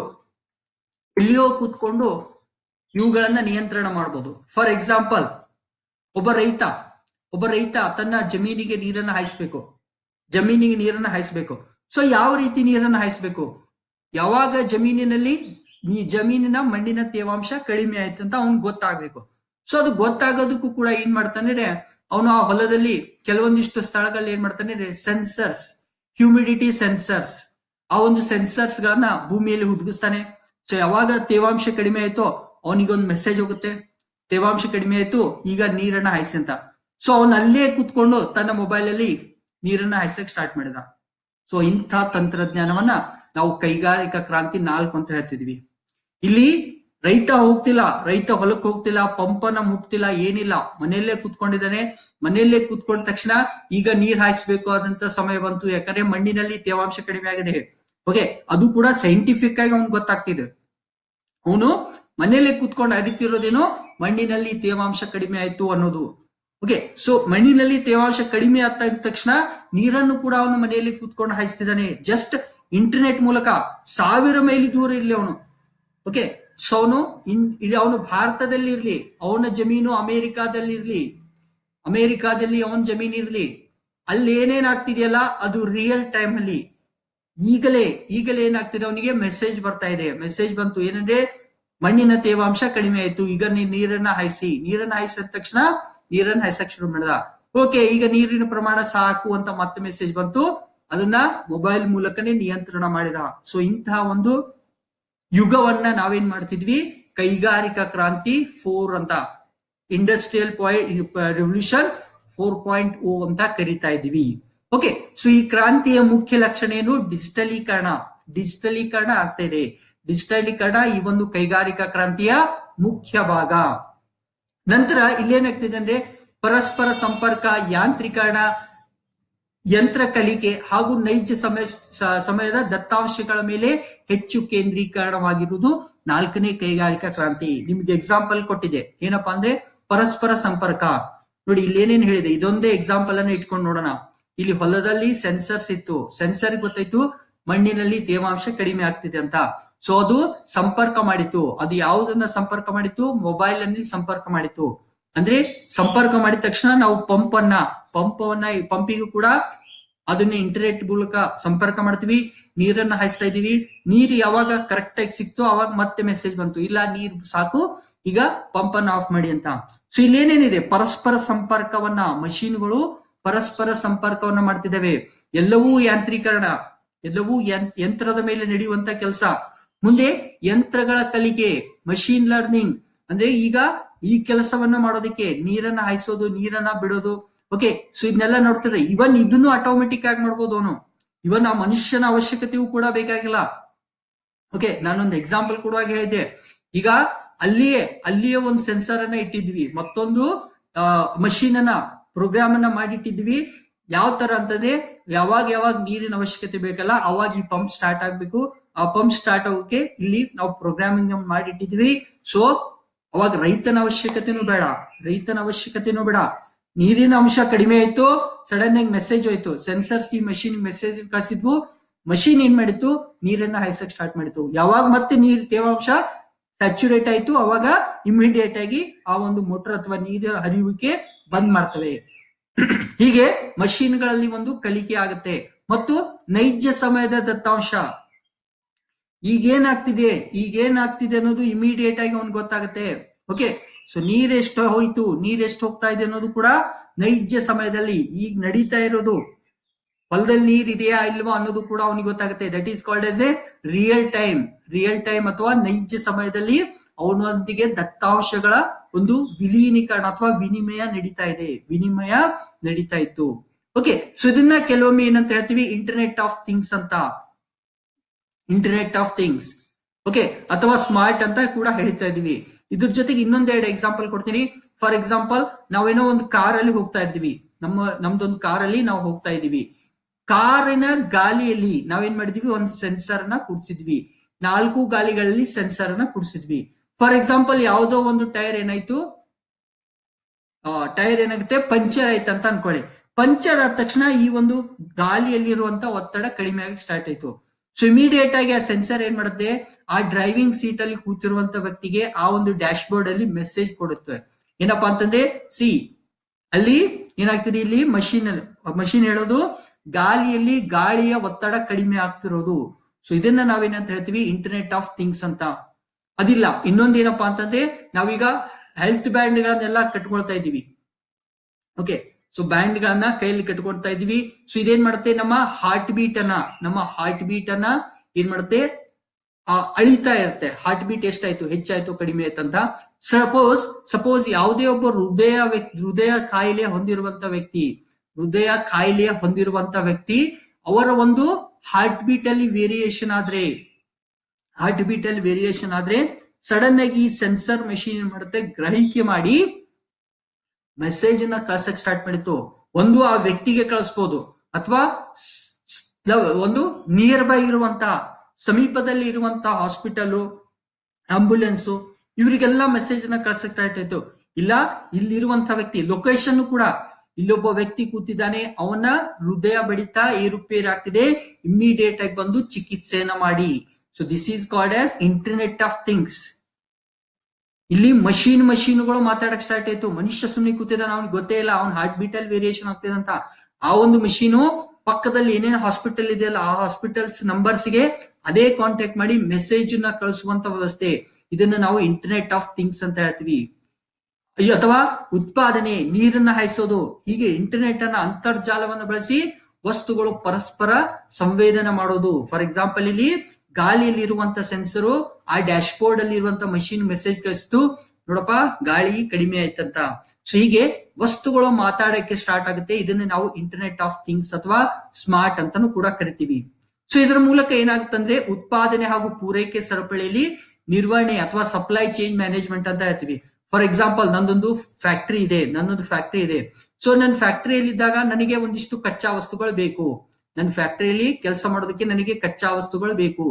A: ಎಲ್ಲಿಯೋ ಕೂತ್ಕೊಂಡು ಇವುಗಳನ್ನ ನಿಯಂತ್ರಣ ಮಾಡಬಹುದು ಫಾರ್ ಎಕ್ಸಾಂಪಲ್ ಒಬ್ಬ ರೈತ ಒಬ್ಬ ರೈತ ತನ್ನ ಜಮೀನಿಗೆ ನೀರನ್ನ ಹಾಯಿಸ್ಬೇಕು ಜಮೀನಿಗೆ ನೀರನ್ನ ಹಾಯಿಸ್ಬೇಕು ಸೊ ಯಾವ ರೀತಿ ನೀರನ್ನ ಹಾಯಿಸ್ಬೇಕು ಯಾವಾಗ ಜಮೀನಿನಲ್ಲಿ ಈ ಜಮೀನಿನ ಮಣ್ಣಿನ ತೇವಾಂಶ ಕಡಿಮೆ ಆಯ್ತು ಅಂತ ಅವ್ನ್ ಗೊತ್ತಾಗ್ಬೇಕು ಸೊ ಅದು ಗೊತ್ತಾಗೋದಕ್ಕೂ ಕೂಡ ಏನ್ ಮಾಡ್ತಾನೆ ಅವನು ಆ ಹೊಲದಲ್ಲಿ ಕೆಲವೊಂದಿಷ್ಟು ಸ್ಥಳಗಳಲ್ಲಿ ಏನ್ ಮಾಡ್ತಾನೆ ಸೆನ್ಸರ್ಸ್ ಹ್ಯೂಮಿಡಿಟಿ ಸೆನ್ಸರ್ಸ್ ಆ ಒಂದು ಸೆನ್ಸರ್ಸ್ ಗಳನ್ನ ಭೂಮಿಯಲ್ಲಿ ಹುದುಗಿಸ್ತಾನೆ ಸೊ ಯಾವಾಗ ತೇವಾಂಶ ಕಡಿಮೆ ಆಯ್ತೋ ಅವನಿಗೊಂದು ಮೆಸೇಜ್ ಹೋಗುತ್ತೆ ತೇವಾಂಶ ಕಡಿಮೆ ಆಯ್ತು ಈಗ ನೀರನ್ನ ಹಾಯಿಸಿ ಅಂತ ಸೊ ಅವನ್ ಅಲ್ಲೇ ಕೂತ್ಕೊಂಡು ತನ್ನ ಮೊಬೈಲ್ ಅಲ್ಲಿ ನೀರನ್ನ ಹಾಯಿಸಕ್ ಸ್ಟಾರ್ಟ್ ಮಾಡಿದ ಸೊ ಇಂಥ ತಂತ್ರಜ್ಞಾನವನ್ನ ನಾವು ಕೈಗಾರಿಕಾ ಕ್ರಾಂತಿ ನಾಲ್ಕು ಅಂತ ಹೇಳ್ತಿದ್ವಿ ಇಲ್ಲಿ ರೈತ ಹೋಗ್ತಿಲ್ಲ ರೈತ ಹೊಲಕ್ಕೆ ಹೋಗ್ತಿಲ್ಲ ಪಂಪನ ಮುಟ್ತಿಲ್ಲ ಏನಿಲ್ಲ ಮನೆಯಲ್ಲೇ ಕೂತ್ಕೊಂಡಿದ್ದಾನೆ ಮನೆಯಲ್ಲೇ ಕೂತ್ಕೊಂಡ ತಕ್ಷಣ ಈಗ ನೀರ್ ಹಾಯಿಸ್ಬೇಕು ಆದಂತ ಸಮಯ ಬಂತು ಯಾಕಂದ್ರೆ ಮಣ್ಣಿನಲ್ಲಿ ತೇವಾಂಶ ಕಡಿಮೆ ಆಗಿದೆ ಓಕೆ ಅದು ಕೂಡ ಸೈಂಟಿಫಿಕ್ ಆಗಿ ಅವ್ನ್ ಗೊತ್ತಾಗ್ತಿದೆ ಅವನು ಮನೆಯಲ್ಲೇ ಕೂತ್ಕೊಂಡು ಅರಿತಿರೋದೇನೋ ಮಣ್ಣಿನಲ್ಲಿ ತೇವಾಂಶ ಕಡಿಮೆ ಆಯ್ತು ಅನ್ನೋದು ಓಕೆ ಸೊ ಮಣ್ಣಿನಲ್ಲಿ ತೇವಾಂಶ ಕಡಿಮೆ ಆದ ತಕ್ಷಣ ನೀರನ್ನು ಕೂಡ ಅವನು ಮನೆಯಲ್ಲಿ ಕೂತ್ಕೊಂಡು ಹಾಯಿಸ್ತಿದ್ದಾನೆ ಜಸ್ಟ್ ಇಂಟರ್ನೆಟ್ ಮೂಲಕ ಸಾವಿರ ಮೈಲಿ ದೂರ ಇರ್ಲಿ ಅವನು ಓಕೆ ಸೊ ಅವನು ಇಲ್ಲಿ ಅವನು ಭಾರತದಲ್ಲಿ ಇರ್ಲಿ ಅವನ ಜಮೀನು ಅಮೆರಿಕಾದಲ್ಲಿ ಇರ್ಲಿ ಅಮೆರಿಕಾದಲ್ಲಿ ಅವನ ಜಮೀನು ಇರ್ಲಿ ಅಲ್ಲಿ ಏನೇನ್ ಆಗ್ತಿದೆಯಲ್ಲ ಅದು ರಿಯಲ್ ಟೈಮ್ ಅಲ್ಲಿ ಈಗಲೇ ಈಗಲೇ ಏನಾಗ್ತಿದೆ ಅವನಿಗೆ ಮೆಸೇಜ್ ಬರ್ತಾ ಇದೆ ಮೆಸೇಜ್ ಬಂತು ಏನಂದ್ರೆ ಮಣ್ಣಿನ ತೇವಾಂಶ ಕಡಿಮೆ ಆಯ್ತು ಈಗ ನೀ ನೀರನ್ನ ಹಾಯಿಸಿ ನೀರನ್ನ ಹಾಯಿಸಿದ ತಕ್ಷಣ ನೀರನ್ನ ಹಾಯಿಸಕ್ ಶುರು ಮಾಡಿದ ಓಕೆ ಈಗ ನೀರಿನ ಪ್ರಮಾಣ ಸಾಕು ಅಂತ ಮತ್ತೆ ಮೆಸೇಜ್ ಬಂತು ಅದನ್ನ ಮೊಬೈಲ್ ಮೂಲಕನೇ ನಿಯಂತ್ರಣ ಮಾಡಿದ ಸೊ ಇಂತಹ ಒಂದು ಯುಗವನ್ನ ನಾವೇನ್ ಮಾಡ್ತಿದ್ವಿ ಕೈಗಾರಿಕಾ ಕ್ರಾಂತಿ ಫೋರ್ ಅಂತ industrial point revolution four point O ಅಂತ ಕರಿತಾ ಇದೀವಿ ಓಕೆ ಸೊ ಈ ಕ್ರಾಂತಿಯ ಮುಖ್ಯ ಲಕ್ಷಣ ಏನು ಡಿಜಿಟಲೀಕರಣ ಡಿಜಿಟಲೀಕರಣ ಆಗ್ತಾ ಇದೆ ಡಿಜಿಟಲೀಕರಣ ಈ ಒಂದು ಕೈಗಾರಿಕಾ ಕ್ರಾಂತಿಯ ಮುಖ್ಯ ಭಾಗ ನಂತರ ಇಲ್ಲೇನಾಗ್ತಿದೆ ಅಂದ್ರೆ ಪರಸ್ಪರ ಸಂಪರ್ಕ ಯಾಂತ್ರೀಕರಣ ಯಂತ್ರ ಕಲಿಕೆ ಹಾಗೂ ನೈಜ ಸಮಯ ಸ- ಸಮಯದ ದತ್ತಾಂಶಗಳ ಮೇಲೆ ಹೆಚ್ಚು ಕೇಂದ್ರೀಕರಣವಾಗಿರುವುದು ನಾಲ್ಕನೇ ಕೈಗಾರಿಕಾ ಕ್ರಾಂತಿ ನಿಮ್ಗೆ ಎಕ್ಸಾಂಪಲ್ ಕೊಟ್ಟಿದೆ ಏನಪ್ಪಾ ಅಂದ್ರೆ ಪರಸ್ಪರ ಸಂಪರ್ಕ ನೋಡಿ ಇಲ್ಲಿ ಏನೇನ್ ಹೇಳಿದೆ ಇದೊಂದೇ ಎಕ್ಸಾಂಪಲ್ ಅನ್ನ ಇಟ್ಕೊಂಡು ನೋಡೋಣ ಇಲ್ಲಿ ಹೊಲದಲ್ಲಿ ಸೆನ್ಸರ್ಸ್ ಇತ್ತು ಸೆನ್ಸರ್ ಗೊತ್ತಾಯ್ತು ಮಣ್ಣಿನಲ್ಲಿ ತೇವಾಂಶ ಕಡಿಮೆ ಆಗ್ತಿದೆ ಅಂತ ಸೊ ಅದು ಸಂಪರ್ಕ ಮಾಡಿತ್ತು ಅದು ಯಾವುದನ್ನ ಸಂಪರ್ಕ ಮಾಡಿತ್ತು ಮೊಬೈಲ್ ಅಲ್ಲಿ ಸಂಪರ್ಕ ಮಾಡಿತ್ತು ಅಂದ್ರೆ ಸಂಪರ್ಕ ಮಾಡಿದ ತಕ್ಷಣ ನಾವು ಪಂಪ್ ಅನ್ನ ಪಂಪವನ್ನ ಪಂಪಿಗೂ ಕೂಡ ಅದನ್ನ ಇಂಟರ್ನೆಟ್ ಮೂಲಕ ಸಂಪರ್ಕ ಮಾಡ್ತೀವಿ ನೀರನ್ನ ಹಾಯಿಸ್ತಾ ಇದೀವಿ ನೀರು ಯಾವಾಗ ಕರೆಕ್ಟ್ ಆಗಿ ಸಿಕ್ತೋ ಅವಾಗ ಮತ್ತೆ ಮೆಸೇಜ್ ಬಂತು ಇಲ್ಲ ನೀರ್ ಸಾಕು ಈಗ ಪಂಪ್ ಅನ್ನ ಆಫ್ ಮಾಡಿ ಅಂತ ಸೊ ಇಲ್ಲೇನೇನಿದೆ ಪರಸ್ಪರ ಸಂಪರ್ಕವನ್ನ ಮಷೀನ್ಗಳು ಪರಸ್ಪರ ಸಂಪರ್ಕವನ್ನ ಮಾಡ್ತಿದ್ದಾವೆ ಎಲ್ಲವೂ ಯಾಂತ್ರೀಕರಣ ಎಲ್ಲವೂ ಯಂ- ಯಂತ್ರದ ಮೇಲೆ ನಡೆಯುವಂತ ಕೆಲಸ ಮುಂದೆ ಯಂತ್ರಗಳ ಕಲಿಕೆ ಮಷೀನ್ ಲರ್ನಿಂಗ್ ಅಂದ್ರೆ ಈಗ ಈ ಕೆಲಸವನ್ನ ಮಾಡೋದಕ್ಕೆ ನೀರನ್ನ ಹಾಯಿಸೋದು ನೀರನ್ನ ಬಿಡೋದು ಓಕೆ ಸೊ ಇದನ್ನೆಲ್ಲ ನೋಡ್ತಿದ್ರೆ ಇವನ್ ಇದನ್ನು ಆಟೋಮೆಟಿಕ್ ಆಗಿ ಮಾಡ್ಬೋದು ಅವನು ಇವನ್ ಆ ಮನುಷ್ಯನ ಅವಶ್ಯಕತೆಯೂ ಕೂಡ ಬೇಕಾಗಿಲ್ಲ ಓಕೆ ನಾನೊಂದು ಎಕ್ಸಾಂಪಲ್ ಕೊಡುವಾಗ ಹೇಳಿದ್ದೆ ಈಗ ಅಲ್ಲಿಯೇ ಅಲ್ಲಿಯೇ ಒಂದು ಸೆನ್ಸರ್ ಅನ್ನ ಇಟ್ಟಿದ್ವಿ ಮತ್ತೊಂದು ಮಷೀನ್ ಅನ್ನ ಪ್ರೋಗ್ರಾಮ್ ಅನ್ನ ಮಾಡಿಟ್ಟಿದ್ವಿ ಯಾವ ತರ ಅಂತಂದ್ರೆ ಯಾವಾಗ ಯಾವಾಗ ನೀರಿನ ಅವಶ್ಯಕತೆ ಬೇಕಲ್ಲ ಅವಾಗ ಈ ಪಂಪ್ ಸ್ಟಾರ್ಟ್ ಆಗ್ಬೇಕು ಆ ಪಂಪ್ ಸ್ಟಾರ್ಟ್ ಆಗೋಕೆ ಇಲ್ಲಿ ನಾವು ಪ್ರೋಗ್ರಾಮಿಂಗ್ ಮಾಡಿಟ್ಟಿದ್ವಿ ಸೊ ಅವಾಗ ರೈತನ ಅವಶ್ಯಕತೆನೂ ಬೇಡ ರೈತನ ಅವಶ್ಯಕತೆನೂ ಬೇಡ ನೀರಿನ ಅಂಶ ಕಡಿಮೆ ಆಯ್ತು ಸಡನ್ ಆಗಿ ಮೆಸೇಜ್ ಹೋಯ್ತು ಸೆನ್ಸರ್ಸ್ ಈ ಮಷೀನ್ ಮೆಸೇಜ್ ಕಳಿಸಿದ್ವು ಮಷೀನ್ ಏನ್ ಮಾಡಿತ್ತು ನೀರನ್ನ ಹಾಯಿಸಕ್ ಸ್ಟಾರ್ಟ್ ಮಾಡಿತು ಯಾವಾಗ ಮತ್ತೆ ನೀರ್ ತೇವಾಂಶ ಸ್ಯಾಚುರೇಟ್ ಆಯ್ತು ಅವಾಗ ಇಮಿಡಿಯೇಟ್ ಆಗಿ ಆ ಒಂದು ಮೋಟರ್ ಅಥವಾ ನೀರಿನ ಹರಿಯುವಿಕೆ ಬಂದ್ ಮಾಡ್ತವೆ ಹೀಗೆ ಮಷೀನ್ಗಳಲ್ಲಿ ಒಂದು ಕಲಿಕೆ ಆಗುತ್ತೆ ಮತ್ತು ನೈಜ ಸಮಯದ ದತ್ತಾಂಶ ಈಗೇನಾಗ್ತಿದೆ ಈಗೇನಾಗ್ತಿದೆ ಅನ್ನೋದು ಇಮಿಡಿಯೇಟ್ ಆಗಿ ಅವ್ನಿಗೆ ಗೊತ್ತಾಗುತ್ತೆ ಓಕೆ ಸೊ ನೀರ್ ಎಷ್ಟು ಹೋಯ್ತು ನೀರ್ ಎಷ್ಟು ಹೋಗ್ತಾ ಇದೆ ಅನ್ನೋದು ಕೂಡ ನೈಜ ಸಮಯದಲ್ಲಿ ಈಗ ನಡೀತಾ ಇರೋದು ಹೊಲದಲ್ಲಿ ನೀರ್ ಇದೆಯಾ ಇಲ್ವಾ ಅನ್ನೋದು ಕೂಡ ಅವನಿಗೆ ಗೊತ್ತಾಗುತ್ತೆ that is called as a real time real time ಅಥವಾ ನೈಜ ಸಮಯದಲ್ಲಿ ಅವನೊಂದಿಗೆ ದತ್ತಾಂಶಗಳ ಒಂದು ವಿಲೀನೀಕರಣ ಅಥವಾ ವಿನಿಮಯ ನಡೀತಾ ಇದೆ ವಿನಿಮಯ ನಡೀತಾ ಇತ್ತು ಓಕೆ ಸೊ ಇದನ್ನ ಕೆಲವೊಮ್ಮೆ ಏನಂತ ಹೇಳ್ತೀವಿ ಇಂಟರ್ನೆಟ್ ಆಫ್ ಥಿಂಗ್ಸ್ ಅಂತ ಇಂಟರ್ನೆಟ್ ಆಫ್ ಥಿಂಗ್ಸ್ ಓಕೆ ಅಥವಾ ಸ್ಮಾರ್ಟ್ ಅಂತ ಕೂಡ ಹೇಳ್ತಾ ಇದೀವಿ ಇದ್ರ ಜೊತೆಗೆ ಇನ್ನೊಂದೆರಡು ಎಕ್ಸಾಂಪಲ್ ಕೊಡ್ತೀನಿ ಫಾರ್ ಎಕ್ಸಾಂಪಲ್ ನಾವೇನೋ ಒಂದು ಕಾರ್ ಅಲ್ಲಿ ಹೋಗ್ತಾ ಇರ್ತೀವಿ ನಮ್ಮ ನಮ್ದೊಂದು ಕಾರ್ ಅಲ್ಲಿ ನಾವು ಹೋಗ್ತಾ ಇದೀವಿ ಕಾರಿನ ಗಾಲಿಯಲ್ಲಿ ನಾವೇನ್ ಮಾಡಿದ್ವಿ ಒಂದು ಸೆನ್ಸರ್ ನ ಕೂಡ್ಸಿದ್ವಿ ನಾಲ್ಕು ಗಾಲಿಗಳಲ್ಲಿ ಸೆನ್ಸರ್ ನ ಕೂಡ್ಸಿದ್ವಿ ಫಾರ್ ಎಕ್ಸಾಂಪಲ್ ಯಾವುದೋ ಒಂದು ಟೈರ್ ಏನಾಯ್ತು ಟೈರ್ ಏನಾಗುತ್ತೆ ಪಂಚರ್ ಆಯ್ತು ಅಂತ ಅನ್ಕೊಳ್ಳಿ ಪಂಚರ್ ಆದ ತಕ್ಷಣ ಈ ಒಂದು ಗಾಲಿಯಲ್ಲಿರುವಂತ ಒತ್ತಡ ಕಡಿಮೆ ಆಗಿ ಸ್ಟಾರ್ಟ್ ಆಯ್ತು ಸೊ ಇಮಿಡಿಯೇಟ್ ಆಗಿ ಆ ಸೆನ್ಸರ್ ಏನ್ ಮಾಡುತ್ತೆ ಆ ಡ್ರೈವಿಂಗ್ ಸೀಟ್ ಅಲ್ಲಿ ಕೂತಿರುವಂತ ವ್ಯಕ್ತಿಗೆ ಆ ಒಂದು ಡ್ಯಾಶ್ ಬೋರ್ಡ್ ಅಲ್ಲಿ ಮೆಸೇಜ್ ಕೊಡುತ್ತೆ ಏನಪ್ಪಾ ಅಂತಂದ್ರೆ ಸಿ ಅಲ್ಲಿ ಏನಾಗ್ತದೆ ಇಲ್ಲಿ ಮಷೀನ್ ಮಷೀನ್ ಹೇಳೋದು ಗಾಲಿಯಲ್ಲಿ ಗಾಳಿಯ ಒತ್ತಡ ಕಡಿಮೆ ಆಗ್ತಿರೋದು ಸೊ ಇದನ್ನ ನಾವೇನಂತ ಹೇಳ್ತೀವಿ ಇಂಟರ್ನೆಟ್ ಆಫ್ ಥಿಂಗ್ಸ್ ಅಂತ ಅದಿಲ್ಲ ಇನ್ನೊಂದ್ ಏನಪ್ಪಾ ಅಂತಂದ್ರೆ ನಾವೀಗ ಹೆಲ್ತ್ ಬ್ಯಾಂಡ್ ಗಳನ್ನೆಲ್ಲ ಕಟ್ಕೊಳ್ತಾ ಇದೀವಿ ಓಕೆ ಸೊ ಬ್ಯಾಂಡ್ ಗಳನ್ನ ಕೈಯಲ್ಲಿ ಕಟ್ಕೊಳ್ತಾ ಇದೀವಿ ಸೊ ಇದೇನ್ ಮಾಡುತ್ತೆ ನಮ್ಮ ಹಾರ್ಟ್ ಬೀಟ್ ಅನ್ನ ನಮ್ಮ ಹಾರ್ಟ್ ಬೀಟ್ ಅನ್ನ ಏನ್ ಮಾಡುತ್ತೆ ಆ, ಅಳಿತಾ ಇರುತ್ತೆ ಹಾರ್ಟ್ ಬೀಟ್ ಎಷ್ಟಾಯ್ತು ಹೆಚ್ಚಾಯ್ತು ಕಡಿಮೆ ಆಯ್ತಂತ ಸಪೋಸ್ ಸಪೋಸ್ ಯಾವುದೇ ಒಬ್ಬ ಹೃದಯ ವ್ಯಕ್ತಿ ಹೃದಯ ಕಾಯಿಲೆ ಹೊಂದಿರುವಂತ ವ್ಯಕ್ತಿ ಹೃದಯ ಕಾಯಿಲೆ ಹೊಂದಿರುವಂತ ವ್ಯಕ್ತಿ ಅವರ ಒಂದು ಹಾರ್ಟ್ ಬೀಟ್ ಅಲ್ಲಿ ವೇರಿಯೇಷನ್ ಆದ್ರೆ ಹಾರ್ಟ್ ಬೀಟ್ ಅಲ್ಲಿ ವೇರಿಯೇಷನ್ ಆದ್ರೆ ಸಡನ್ ಆಗಿ ಈ ಸೆನ್ಸರ್ ಮೆಷಿನ್ ಏನ್ ಮಾಡುತ್ತೆ ಗ್ರಹಿಕೆ ಮಾಡಿ ಮೆಸೇಜ್ ಅನ್ನ ಕಳ್ಸಕ್ ಸ್ಟಾರ್ಟ್ ಮಾಡಿತ್ತು ಒಂದು ಆ ವ್ಯಕ್ತಿಗೆ ಕಳಿಸ್ಬೋದು ಅಥವಾ ಒಂದು ನಿಯರ್ ಬೈ ಇರುವಂತ ಸಮೀಪದಲ್ಲಿ ಇರುವಂತ ಹಾಸ್ಪಿಟಲ್ ಆಂಬುಲೆನ್ಸ್ ಇವರಿಗೆಲ್ಲ ಮೆಸೇಜ್ ನ ಕಳ್ಸಕ್ ಸ್ಟಾರ್ಟ್ ಆಯ್ತು ಇಲ್ಲ ಇಲ್ಲಿರುವಂತ ವ್ಯಕ್ತಿ ಲೊಕೇಶನ್ ಕೂಡ ಇಲ್ಲೊಬ್ಬ ವ್ಯಕ್ತಿ ಕೂತಿದ್ದಾನೆ ಅವನ ಹೃದಯ ಬಡಿತ ಏರುಪೇರಾಗ್ತಿದೆ ಇಮ್ಮಿಡಿಯೇಟ್ ಆಗಿ ಬಂದು ಚಿಕಿತ್ಸೆಯನ್ನ ಮಾಡಿ so this is called as internet of things ಇಲ್ಲಿ ಮಷೀನ್ ಮಷೀನ್ಗಳು ಮಾತಾಡಕ್ ಸ್ಟಾರ್ಟ್ ಆಯ್ತು ಮನುಷ್ಯ ಸುಮ್ಮನೆ ಕೂತಿದ್ದಾನೆ ಅವ್ನಿಗೆ ಗೊತ್ತೇ ಇಲ್ಲ ಅವ್ನ ಹಾರ್ಟ್ ಬೀಟ್ ಅಲ್ಲಿ ವೇರಿಯೇಷನ್ ಆಗ್ತಿದೆ ಅಂತ ಆ ಒಂದು ಮಷೀನು ಪಕ್ಕದಲ್ಲಿ ಏನೇನು ಹಾಸ್ಪಿಟಲ್ ಇದೆಯಲ್ಲ ಆ ಹಾಸ್ಪಿಟಲ್ಸ್ ನಂಬರ್ಸ್ ಗೆ ಅದೇ ಕಾಂಟ್ಯಾಕ್ಟ್ ಮಾಡಿ ಮೆಸೇಜ್ ನ ಕಳಿಸುವಂತ ವ್ಯವಸ್ಥೆ ಇದನ್ನ ನಾವು ಇಂಟರ್ನೆಟ್ ಆಫ್ ಥಿಂಗ್ಸ್ ಅಂತ ಹೇಳ್ತೀವಿ ಈ ಅಥವಾ ಉತ್ಪಾದನೆ ನೀರನ್ನ ಹಾಯಿಸೋದು ಹೀಗೆ ಇಂಟರ್ನೆಟ್ ಅನ್ನ ಅಂತರ್ಜಾಲವನ್ನು ಬಳಸಿ ವಸ್ತುಗಳು ಪರಸ್ಪರ ಸಂವೇದನೆ ಮಾಡೋದು ಫಾರ್ ಎಕ್ಸಾಂಪಲ್ ಇಲ್ಲಿ ಗಾಳಿಯಲ್ಲಿ ಇರುವಂತ ಸೆನ್ಸರು ಆ ಡ್ಯಾಶ್ ಬೋರ್ಡ್ ಅಲ್ಲಿ ಇರುವಂತ ಮಷಿನ್ ಮೆಸೇಜ್ ಕಳಿಸ್ತು ನೋಡಪ್ಪ ಗಾಳಿ ಕಡಿಮೆ ಆಯ್ತಂತ ಸೊ ಹೀಗೆ ವಸ್ತುಗಳು ಮಾತಾಡಕ್ಕೆ ಸ್ಟಾರ್ಟ್ ಆಗುತ್ತೆ ಇದನ್ನ ನಾವು ಇಂಟರ್ನೆಟ್ ಆಫ್ ಥಿಂಗ್ಸ್ ಅಥವಾ ಸ್ಮಾರ್ಟ್ ಅಂತಾನು ಕೂಡ ಕರಿತೀವಿ ಸೊ ಇದರ ಮೂಲಕ ಏನಾಗುತ್ತಂದ್ರೆ ಉತ್ಪಾದನೆ ಹಾಗೂ ಪೂರೈಕೆ ಸರಪಳಿಯಲ್ಲಿ ನಿರ್ವಹಣೆ ಅಥವಾ ಸಪ್ಲೈ ಚೈನ್ ಮ್ಯಾನೇಜ್ಮೆಂಟ್ ಅಂತ ಹೇಳ್ತೀವಿ ಫಾರ್ ಎಕ್ಸಾಂಪಲ್ ನಂದೊಂದು ಫ್ಯಾಕ್ಟರಿ ಇದೆ ನನ್ನೊಂದು ಫ್ಯಾಕ್ಟರಿ ಇದೆ ಸೊ ನನ್ನ ಫ್ಯಾಕ್ಟರಿಯಲ್ಲಿ ಇದ್ದಾಗ ನನಗೆ ಒಂದಿಷ್ಟು ಕಚ್ಚಾ ವಸ್ತುಗಳು ಬೇಕು ನನ್ನ ಫ್ಯಾಕ್ಟರಿಯಲ್ಲಿ ಕೆಲಸ ಮಾಡೋದಕ್ಕೆ ನನಗೆ ಕಚ್ಚಾ ವಸ್ತುಗಳು ಬೇಕು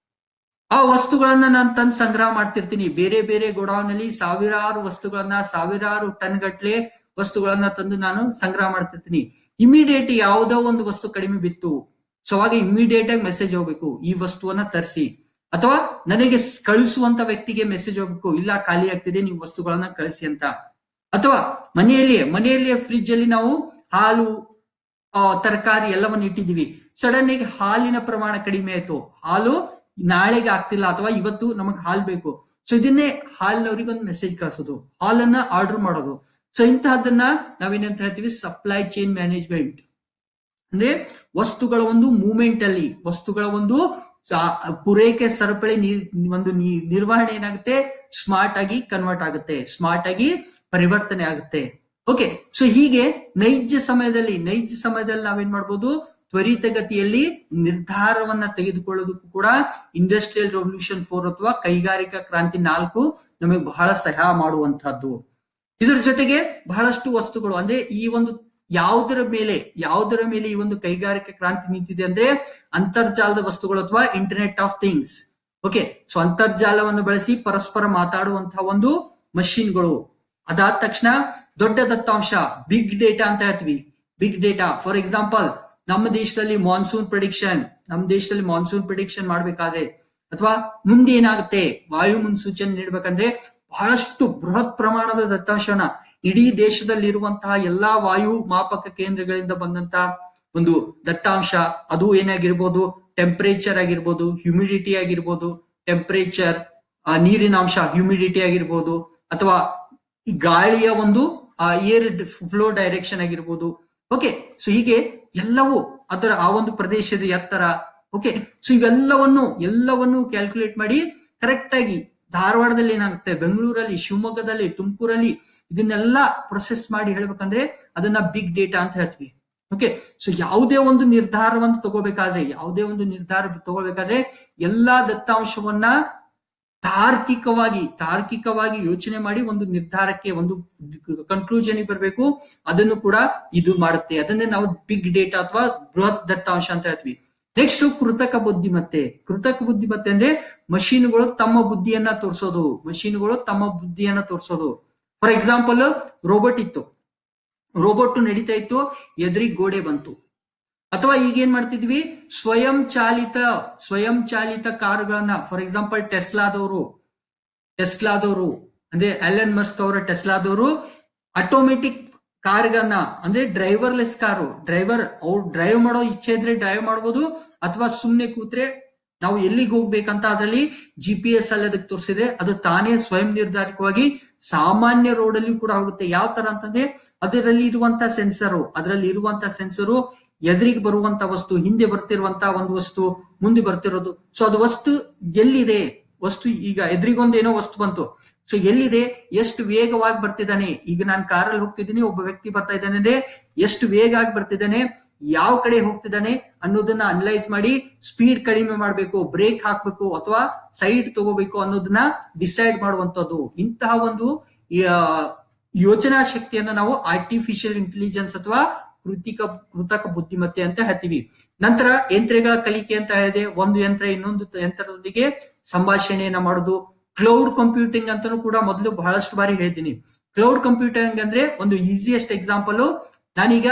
A: ಆ ವಸ್ತುಗಳನ್ನ ನಾನು ತಂದು ಸಂಗ್ರಹ ಮಾಡ್ತಿರ್ತೀನಿ ಬೇರೆ ಬೇರೆ ಗೋಡೌನ್ ಅಲ್ಲಿ ಸಾವಿರಾರು ವಸ್ತುಗಳನ್ನ ಸಾವಿರಾರು ಟನ್ ಗಟ್ಲೆ ವಸ್ತುಗಳನ್ನ ತಂದು ನಾನು ಸಂಗ್ರಹ ಮಾಡ್ತಿರ್ತೀನಿ ಇಮಿಡಿಯೇಟ್ ಯಾವುದೋ ಒಂದು ವಸ್ತು ಕಡಿಮೆ ಬಿತ್ತು ಸೊ ಅವಾಗ ಇಮಿಡಿಯೇಟ್ ಆಗಿ ಮೆಸೇಜ್ ಹೋಗ್ಬೇಕು ಈ ವಸ್ತುವನ್ನ ತರಿಸಿ ಅಥವಾ ನನಗೆ ಸ್- ಕಳಿಸುವಂತ ವ್ಯಕ್ತಿಗೆ ಮೆಸೇಜ್ ಹೋಗ್ಬೇಕು ಇಲ್ಲ ಖಾಲಿ ಆಗ್ತಿದೆ ನೀವು ವಸ್ತುಗಳನ್ನ ಕಳಿಸಿ ಅಂತ ಅಥವಾ ಮನೆಯಲ್ಲಿಯೇ ಮನೆಯಲ್ಲಿಯೇ ಫ್ರಿಜ್ ಅಲ್ಲಿ ನಾವು ಹಾಲು ಆ, ತರಕಾರಿ ಎಲ್ಲವನ್ನು ಇಟ್ಟಿದ್ದೀವಿ ಸಡನ್ ಆಗಿ ಹಾಲಿನ ಪ್ರಮಾಣ ಕಡಿಮೆ ಆಯ್ತು ಹಾಲು ನಾಳೆಗೆ ಆಗ್ತಿಲ್ಲ ಅಥವಾ ಇವತ್ತು ನಮಗ್ ಹಾಲು ಬೇಕು ಸೊ ಇದನ್ನೇ ಹಾಲಿನವ್ರಿಗೆ ಒಂದು ಮೆಸೇಜ್ ಕಳಿಸೋದು ಹಾಲನ್ನ ಆರ್ಡರ್ ಮಾಡೋದು ಸೊ ಇಂತಹದ್ದನ್ನ ನಾವೇನಂತ ಹೇಳ್ತೀವಿ ಸಪ್ಲೈ ಚೈನ್ ಮ್ಯಾನೇಜ್ಮೆಂಟ್ ಅಂದ್ರೆ ವಸ್ತುಗಳ ಒಂದು ಮೂವ್ಮೆಂಟ್ ಅಲ್ಲಿ ವಸ್ತುಗಳ ಒಂದು ಸಾ- ಪೂರೈಕೆ ಸರಪಳಿ ನೀರ್ ಒಂದು ನೀ- ನಿರ್ವಹಣೆ ಏನಾಗುತ್ತೆ ಸ್ಮಾರ್ಟ್ ಆಗಿ ಕನ್ವರ್ಟ್ ಆಗುತ್ತೆ ಸ್ಮಾರ್ಟ್ ಆಗಿ ಪರಿವರ್ತನೆ ಆಗುತ್ತೆ ಓಕೆ ಸೊ ಹೀಗೆ ನೈಜ ಸಮಯದಲ್ಲಿ ನೈಜ ಸಮಯದಲ್ಲಿ ನಾವೇನ್ ಮಾಡ್ಬೋದು ತ್ವರಿತಗತಿಯಲ್ಲಿ ನಿರ್ಧಾರವನ್ನ ತೆಗೆದುಕೊಳ್ಳೋದಕ್ಕೂ ಕೂಡ ಇಂಡಸ್ಟ್ರಿಯಲ್ ರೆವಲ್ಯೂಷನ್ ಫೋರ್ ಅಥವಾ ಕೈಗಾರಿಕಾ ಕ್ರಾಂತಿ ನಾಲ್ಕು ನಮಗೆ ಬಹಳ ಸಹಾಯ ಮಾಡುವಂತಹದ್ದು ಇದರ ಜೊತೆಗೆ ಬಹಳಷ್ಟು ವಸ್ತುಗಳು ಅಂದ್ರೆ ಈ ಒಂದು ಯಾವುದರ ಮೇಲೆ ಯಾವುದರ ಮೇಲೆ ಈ ಒಂದು ಕೈಗಾರಿಕಾ ಕ್ರಾಂತಿ ನಿಂತಿದೆ ಅಂದ್ರೆ ಅಂತರ್ಜಾಲದ ವಸ್ತುಗಳು ಅಥವಾ internet of things okay so ಅಂತರ್ಜಾಲವನ್ನು ಬಳಸಿ ಪರಸ್ಪರ ಮಾತಾಡುವಂತಹ ಒಂದು ಮಷಿನ್ಗಳು ಅದಾದ ತಕ್ಷಣ ದೊಡ್ಡ ದತ್ತಾಂಶ ಬಿಗ್ ಡೇಟಾ ಅಂತ ಹೇಳ್ತೀವಿ ಬಿಗ್ ಡೇಟಾ ಫಾರ್ ಎಕ್ಸಾಂಪಲ್ ನಮ್ಮ ದೇಶದಲ್ಲಿ ಮಾನ್ಸೂನ್ ಪ್ರಿಡಿಕ್ಷನ್ ನಮ್ಮ ದೇಶದಲ್ಲಿ ಮಾನ್ಸೂನ್ ಪ್ರಿಡಿಕ್ಷನ್ ಮಾಡ್ಬೇಕಾದ್ರೆ ಅಥವಾ ಮುಂದೆ ಏನಾಗುತ್ತೆ ವಾಯು ಮುನ್ಸೂಚನೆ ನೀಡ್ಬೇಕಂದ್ರೆ ಬಹಳಷ್ಟು ಬೃಹತ್ ಪ್ರಮಾಣದ ದತ್ತಾಂಶವನ್ನ ಇಡೀ ದೇಶದಲ್ಲಿ ಇರುವಂತಹ ಎಲ್ಲಾ ವಾಯು ಮಾಪಕ ಕೇಂದ್ರಗಳಿಂದ ಬಂದಂತಹ ಒಂದು ದತ್ತಾಂಶ ಅದು ಏನಾಗಿರ್ಬೋದು ಟೆಂಪರೇಚರ್ ಆಗಿರ್ಬೋದು ಹ್ಯುಮಿಡಿಟಿ ಆಗಿರ್ಬೋದು ಟೆಂಪರೇಚರ್ ನೀರಿನ ಅಂಶ ಹ್ಯುಮಿಡಿಟಿ ಆಗಿರ್ಬೋದು ಅಥವಾ ಈ ಗಾಳಿಯ ಒಂದು ಏರ್ ಫ್ಲೋ ಡೈರೆಕ್ಷನ್ ಆಗಿರ್ಬೋದು ಓಕೆ ಸೊ ಹೀಗೆ ಎಲ್ಲವೂ ಅದರ ಆ ಒಂದು ಪ್ರದೇಶದ ಎತ್ತರ ಓಕೆ ಸೊ ಇವೆಲ್ಲವನ್ನು ಎಲ್ಲವನ್ನು ಕ್ಯಾಲ್ಕುಲೇಟ್ ಮಾಡಿ ಕರೆಕ್ಟ್ ಆಗಿ ಧಾರವಾಡದಲ್ಲಿ ಏನಾಗುತ್ತೆ ಬೆಂಗಳೂರಲ್ಲಿ ಶಿವಮೊಗ್ಗದಲ್ಲಿ ತುಮಕೂರಲ್ಲಿ ಇದನ್ನೆಲ್ಲ ಪ್ರೊಸೆಸ್ ಮಾಡಿ ಹೇಳ್ಬೇಕಂದ್ರೆ ಅದನ್ನ ಬಿಗ್ ಡೇಟಾ ಅಂತ ಹೇಳ್ತೀವಿ ಓಕೆ ಸೊ ಯಾವುದೇ ಒಂದು ನಿರ್ಧಾರವನ್ನು ತಗೋಬೇಕಾದ್ರೆ ಯಾವುದೇ ಒಂದು ನಿರ್ಧಾರ ತಗೋಬೇಕಾದ್ರೆ ಎಲ್ಲಾ ದತ್ತಾಂಶವನ್ನ ತಾರ್ಕಿಕವಾಗಿ ತಾರ್ಕಿಕವಾಗಿ ಯೋಚನೆ ಮಾಡಿ ಒಂದು ನಿರ್ಧಾರಕ್ಕೆ ಒಂದು ಕನ್ಕ್ಲೂಷನ್ ಬರಬೇಕು ಅದನ್ನು ಕೂಡ ಇದು ಮಾಡುತ್ತೆ ಅದನ್ನೇ ನಾವು ಬಿಗ್ ಡೇಟಾ ಅಥವಾ ಬೃಹತ್ ದತ್ತಾಂಶ ಅಂತ ಹೇಳ್ತೀವಿ ನೆಕ್ಸ್ಟ್ ಕೃತಕ ಬುದ್ಧಿಮತ್ತೆ ಕೃತಕ ಬುದ್ಧಿಮತ್ತೆ ಅಂದ್ರೆ ಮಷೀನ್ಗಳು ತಮ್ಮ ಬುದ್ಧಿಯನ್ನ ತೋರಿಸೋದು ಮಷೀನ್ಗಳು ತಮ್ಮ ಬುದ್ಧಿಯನ್ನ ತೋರಿಸೋದು ಫಾರ್ ಎಕ್ಸಾಂಪಲ್ ರೋಬೋಟ್ ಇತ್ತು ರೋಬೋಟ್ ನಡೀತಾ ಇತ್ತು ಎದುರಿಗೆ ಗೋಡೆ ಬಂತು ಅಥವಾ ಈಗ ಏನ್ ಮಾಡ್ತಿದ್ವಿ ಸ್ವಯಂ ಚಾಲಿತ ಸ್ವಯಂ ಚಾಲಿತ ಕಾರುಗಳನ್ನ ಫಾರ್ ಎಕ್ಸಾಂಪಲ್ ಟೆಸ್ಲಾದವರು ಟೆಸ್ಲಾದವರು ಅಂದ್ರೆ ಅಲೆನ್ ಮಸ್ಕ್ ಅವರ ಟೆಸ್ಲಾದವರು ಆಟೋಮೆಟಿಕ್ ಕಾರ್ಗಳನ್ನ ಅಂದ್ರೆ ಡ್ರೈವರ್ಲೆಸ್ ಕಾರು ಡ್ರೈವರ್ ಅವ್ರು ಡ್ರೈವ್ ಮಾಡೋ ಇಚ್ಛೆ ಇದ್ರೆ ಡ್ರೈವ್ ಮಾಡ್ಬೋದು ಅಥವಾ ಸುಮ್ನೆ ಕೂತ್ರೆ ನಾವು ಎಲ್ಲಿಗೆ ಹೋಗ್ಬೇಕಂತ ಅದರಲ್ಲಿ ಜಿ ಪಿ ಎಸ್ ಅಲ್ಲಿ ಅದಕ್ಕೆ ತೋರಿಸಿದ್ರೆ ಅದು ತಾನೇ ಸ್ವಯಂ ನಿರ್ಧಾರಿತವಾಗಿ ಸಾಮಾನ್ಯ ರೋಡ್ ಅಲ್ಲಿ ಕೂಡ ಹೋಗುತ್ತೆ ಯಾವ ತರ ಅಂತಂದ್ರೆ ಅದರಲ್ಲಿ ಇರುವಂತ ಸೆನ್ಸರು ಅದರಲ್ಲಿ ಇರುವಂತ ಸೆನ್ಸರು ಎದುರಿಗೆ ಬರುವಂತ ವಸ್ತು ಹಿಂದೆ ಬರ್ತಿರುವಂತ ಒಂದು ವಸ್ತು ಮುಂದೆ ಬರ್ತಿರೋದು ಸೊ ಅದು ವಸ್ತು ಎಲ್ಲಿದೆ ವಸ್ತು ಈಗ ಎದುರಿಗೊಂದು ಏನೋ ವಸ್ತು ಬಂತು ಸೊ ಎಲ್ಲಿದೆ ಎಷ್ಟು ವೇಗವಾಗಿ ಬರ್ತಿದ್ದಾನೆ ಈಗ ನಾನು ಕಾರಲ್ಲಿ ಹೋಗ್ತಿದ್ದೀನಿ ಒಬ್ಬ ವ್ಯಕ್ತಿ ಬರ್ತಾ ಇದ್ದಾನೆ ಅಂದ್ರೆ ಎಷ್ಟು ವೇಗ ಆಗಿ ಬರ್ತಿದ್ದಾನೆ ಯಾವ ಕಡೆ ಹೋಗ್ತಿದ್ದಾನೆ ಅನ್ನೋದನ್ನ ಅನಲೈಸ್ ಮಾಡಿ ಸ್ಪೀಡ್ ಕಡಿಮೆ ಮಾಡ್ಬೇಕು ಬ್ರೇಕ್ ಹಾಕ್ಬೇಕು ಅಥವಾ ಸೈಡ್ ತಗೋಬೇಕು ಅನ್ನೋದನ್ನ ಡಿಸೈಡ್ ಮಾಡುವಂತದ್ದು ಇಂತಹ ಒಂದು ಆ, ಯೋಚನಾ ಶಕ್ತಿಯನ್ನ ನಾವು ಆರ್ಟಿಫಿಷಿಯಲ್ ಇಂಟೆಲಿಜೆನ್ಸ್ ಅಥವಾ ಕೃತಿಕ ಕೃತಕ ಬುದ್ಧಿಮತ್ತೆ ಅಂತ ಹೇಳ್ತೀವಿ ನಂತರ ಯಂತ್ರಗಳ ಕಲಿಕೆ ಅಂತ ಹೇಳಿದೆ ಒಂದು ಯಂತ್ರ ಇನ್ನೊಂದು ಯಂತ್ರದೊಂದಿಗೆ ಸಂಭಾಷಣೆಯನ್ನ ಮಾಡೋದು ಕ್ಲೌಡ್ ಕಂಪ್ಯೂಟಿಂಗ್ ಅಂತಾನು ಕೂಡ ಮೊದಲು ಬಹಳಷ್ಟು ಬಾರಿ ಹೇಳಿದ್ದೀನಿ ಕ್ಲೌಡ್ ಕಂಪ್ಯೂಟಿಂಗ್ ಅಂದ್ರೆ ಒಂದು ಈಸಿಯೆಸ್ಟ್ ಎಕ್ಸಾಂಪಲ್ ನಾನೀಗ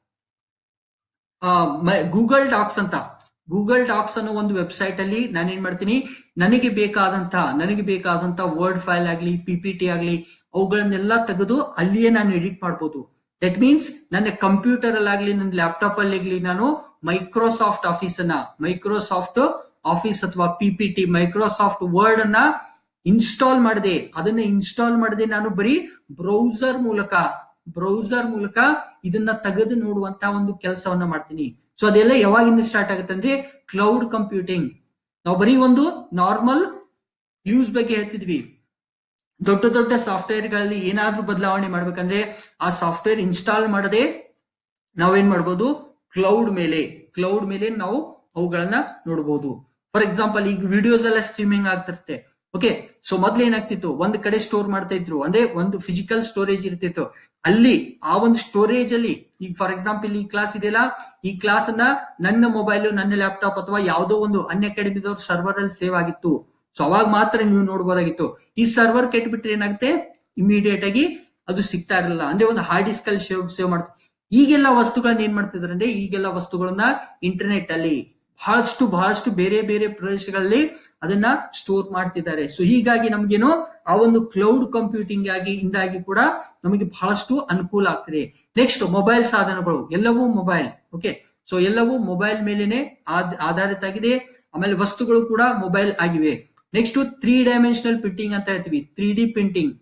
A: ಗೂಗಲ್ ಡಾಕ್ಸ್ ಅಂತ ಗೂಗಲ್ ಡಾಕ್ಸ್ ಅನ್ನೋ ಒಂದು ವೆಬ್ಸೈಟ್ ಅಲ್ಲಿ ನಾನು ಏನ್ ಮಾಡ್ತೀನಿ ನನಗೆ ಬೇಕಾದಂತ ನನಗೆ ಬೇಕಾದಂತ ವರ್ಡ್ ಫೈಲ್ ಆಗ್ಲಿ ಪಿ ಪಿ ಟಿ ಆಗ್ಲಿ ಅವುಗಳನ್ನೆಲ್ಲ ತೆಗೆದು ಅಲ್ಲಿಯೇ ನಾನು ಎಡಿಟ್ ಮಾಡ್ಬೋದು ದಟ್ ಮೀನ್ಸ್ ನನ್ನ ಕಂಪ್ಯೂಟರ್ ಅಲ್ಲಾಗ್ಲಿ ನನ್ನ ಲ್ಯಾಪ್ಟಾಪ್ ಅಲ್ಲಿ ನಾನು ಮೈಕ್ರೋಸಾಫ್ಟ್ ಆಫೀಸ್ ಅನ್ನ ಮೈಕ್ರೋಸಾಫ್ಟ್ ಆಫೀಸ್ ಅಥವಾ P P T Microsoft Word ಅನ್ನ ಇನ್ಸ್ಟಾಲ್ ಮಾಡಿದೆ ಅದನ್ನ ಇನ್ಸ್ಟಾಲ್ ಮಾಡದೆ ನಾನು ಬರೀ ಬ್ರೌಸರ್ ಮೂಲಕ ಬ್ರೌಸರ್ ಮೂಲಕ ಇದನ್ನ ತೆಗೆದು ನೋಡುವಂತ ಒಂದು ಕೆಲಸವನ್ನ ಮಾಡ್ತೀನಿ ಸೊ ಅದೆಲ್ಲ ಯಾವಾಗಿಂದ ಸ್ಟಾರ್ಟ್ ಆಗುತ್ತೆ ಅಂದ್ರೆ ಕ್ಲೌಡ್ ಕಂಪ್ಯೂಟಿಂಗ್ ನಾವು ಬರೀ ಒಂದು ನಾರ್ಮಲ್ ಯೂಸ್ ಬಗ್ಗೆ ಹೇಳ್ತಿದ್ವಿ ದೊಡ್ಡ ದೊಡ್ಡ ಸಾಫ್ಟ್ವೇರ್ ಗಳಲ್ಲಿ ಏನಾದ್ರೂ ಬದಲಾವಣೆ ಮಾಡ್ಬೇಕಂದ್ರೆ ಆ ಸಾಫ್ಟ್ವೇರ್ ಇನ್ಸ್ಟಾಲ್ ಮಾಡದೆ ನಾವೇನ್ ಮಾಡ್ಬೋದು ಕ್ಲೌಡ್ ಮೇಲೆ ಕ್ಲೌಡ್ ಮೇಲೆ ನಾವು ಅವುಗಳನ್ನ ನೋಡಬಹುದು ಫಾರ್ ಎಕ್ಸಾಂಪಲ್ ಈಗ ವಿಡಿಯೋಸ್ ಎಲ್ಲ ಸ್ಟ್ರೀಮಿಂಗ್ ಆಗ್ತಿರುತ್ತೆ ಓಕೆ ಸೊ ಮೊದ್ಲು ಏನಾಗ್ತಿತ್ತು ಒಂದ್ ಕಡೆ ಸ್ಟೋರ್ ಮಾಡ್ತಾ ಇದ್ರು ಅಂದ್ರೆ ಒಂದು ಫಿಸಿಕಲ್ ಸ್ಟೋರೇಜ್ ಇರ್ತಿತ್ತು ಅಲ್ಲಿ ಆ ಒಂದು ಸ್ಟೋರೇಜ್ ಅಲ್ಲಿ ಈಗ ಫಾರ್ ಎಕ್ಸಾಂಪಲ್ ಈ ಕ್ಲಾಸ್ ಇದೆಯಲ್ಲ ಈ ಕ್ಲಾಸ್ ಅನ್ನ ನನ್ನ ಮೊಬೈಲ್ ನನ್ನ ಲ್ಯಾಪ್ಟಾಪ್ ಅಥವಾ ಯಾವುದೋ ಒಂದು ಅನ್ ಅಕಾಡೆಮಿದವ್ರ ಸರ್ವರ್ ಅಲ್ಲಿ ಸೇವ್ ಆಗಿತ್ತು ಸೊ ಅವಾಗ ಮಾತ್ರ ನೀವು ನೋಡ್ಬೋದಾಗಿತ್ತು ಈ ಸರ್ವರ್ ಕೆಟ್ಬಿಟ್ರೆ ಏನಾಗುತ್ತೆ ಇಮಿಡಿಯೇಟ್ ಆಗಿ ಅದು ಸಿಗ್ತಾ ಇರಲಿಲ್ಲ ಅಂದ್ರೆ ಒಂದು ಹಾರ್ಡ್ ಡಿಸ್ಕ್ ಅಲ್ಲಿ ಸೇವ್ ಸೇವ್ ಮಾಡ್ತಾರೆ ಈಗೆಲ್ಲ ವಸ್ತುಗಳನ್ನ ಏನ್ ಮಾಡ್ತಿದ್ದಾರೆ ಅಂದ್ರೆ ಈಗೆಲ್ಲ ವಸ್ತುಗಳನ್ನ ಇಂಟರ್ನೆಟ್ ಅಲ್ಲಿ ಬಹಳಷ್ಟು ಬಹಳಷ್ಟು ಬೇರೆ ಬೇರೆ ಪ್ರದೇಶಗಳಲ್ಲಿ ಅದನ್ನ ಸ್ಟೋರ್ ಮಾಡ್ತಿದ್ದಾರೆ ಸೊ ಹೀಗಾಗಿ ನಮ್ಗೇನು ಆ ಒಂದು ಕ್ಲೌಡ್ ಕಂಪ್ಯೂಟಿಂಗ್ ಆಗಿ ಇಂದಾಗಿ ಕೂಡ ನಮಗೆ ಬಹಳಷ್ಟು ಅನುಕೂಲ ಆಗ್ತಿದೆ ನೆಕ್ಸ್ಟ್ ಮೊಬೈಲ್ ಸಾಧನಗಳು ಎಲ್ಲವೂ ಮೊಬೈಲ್ ಓಕೆ ಸೊ ಎಲ್ಲವೂ ಮೊಬೈಲ್ ಮೇಲೆನೆ ಆಧಾರಿತ ಆಗಿದೆ ಆಮೇಲೆ ವಸ್ತುಗಳು ಕೂಡ ಮೊಬೈಲ್ ಆಗಿವೆ ನೆಕ್ಸ್ಟ್ ತ್ರೀ ಡೈಮೆನ್ಷನಲ್ ಪ್ರಿಂಟಿಂಗ್ ಅಂತ ಹೇಳ್ತೀವಿ three D printing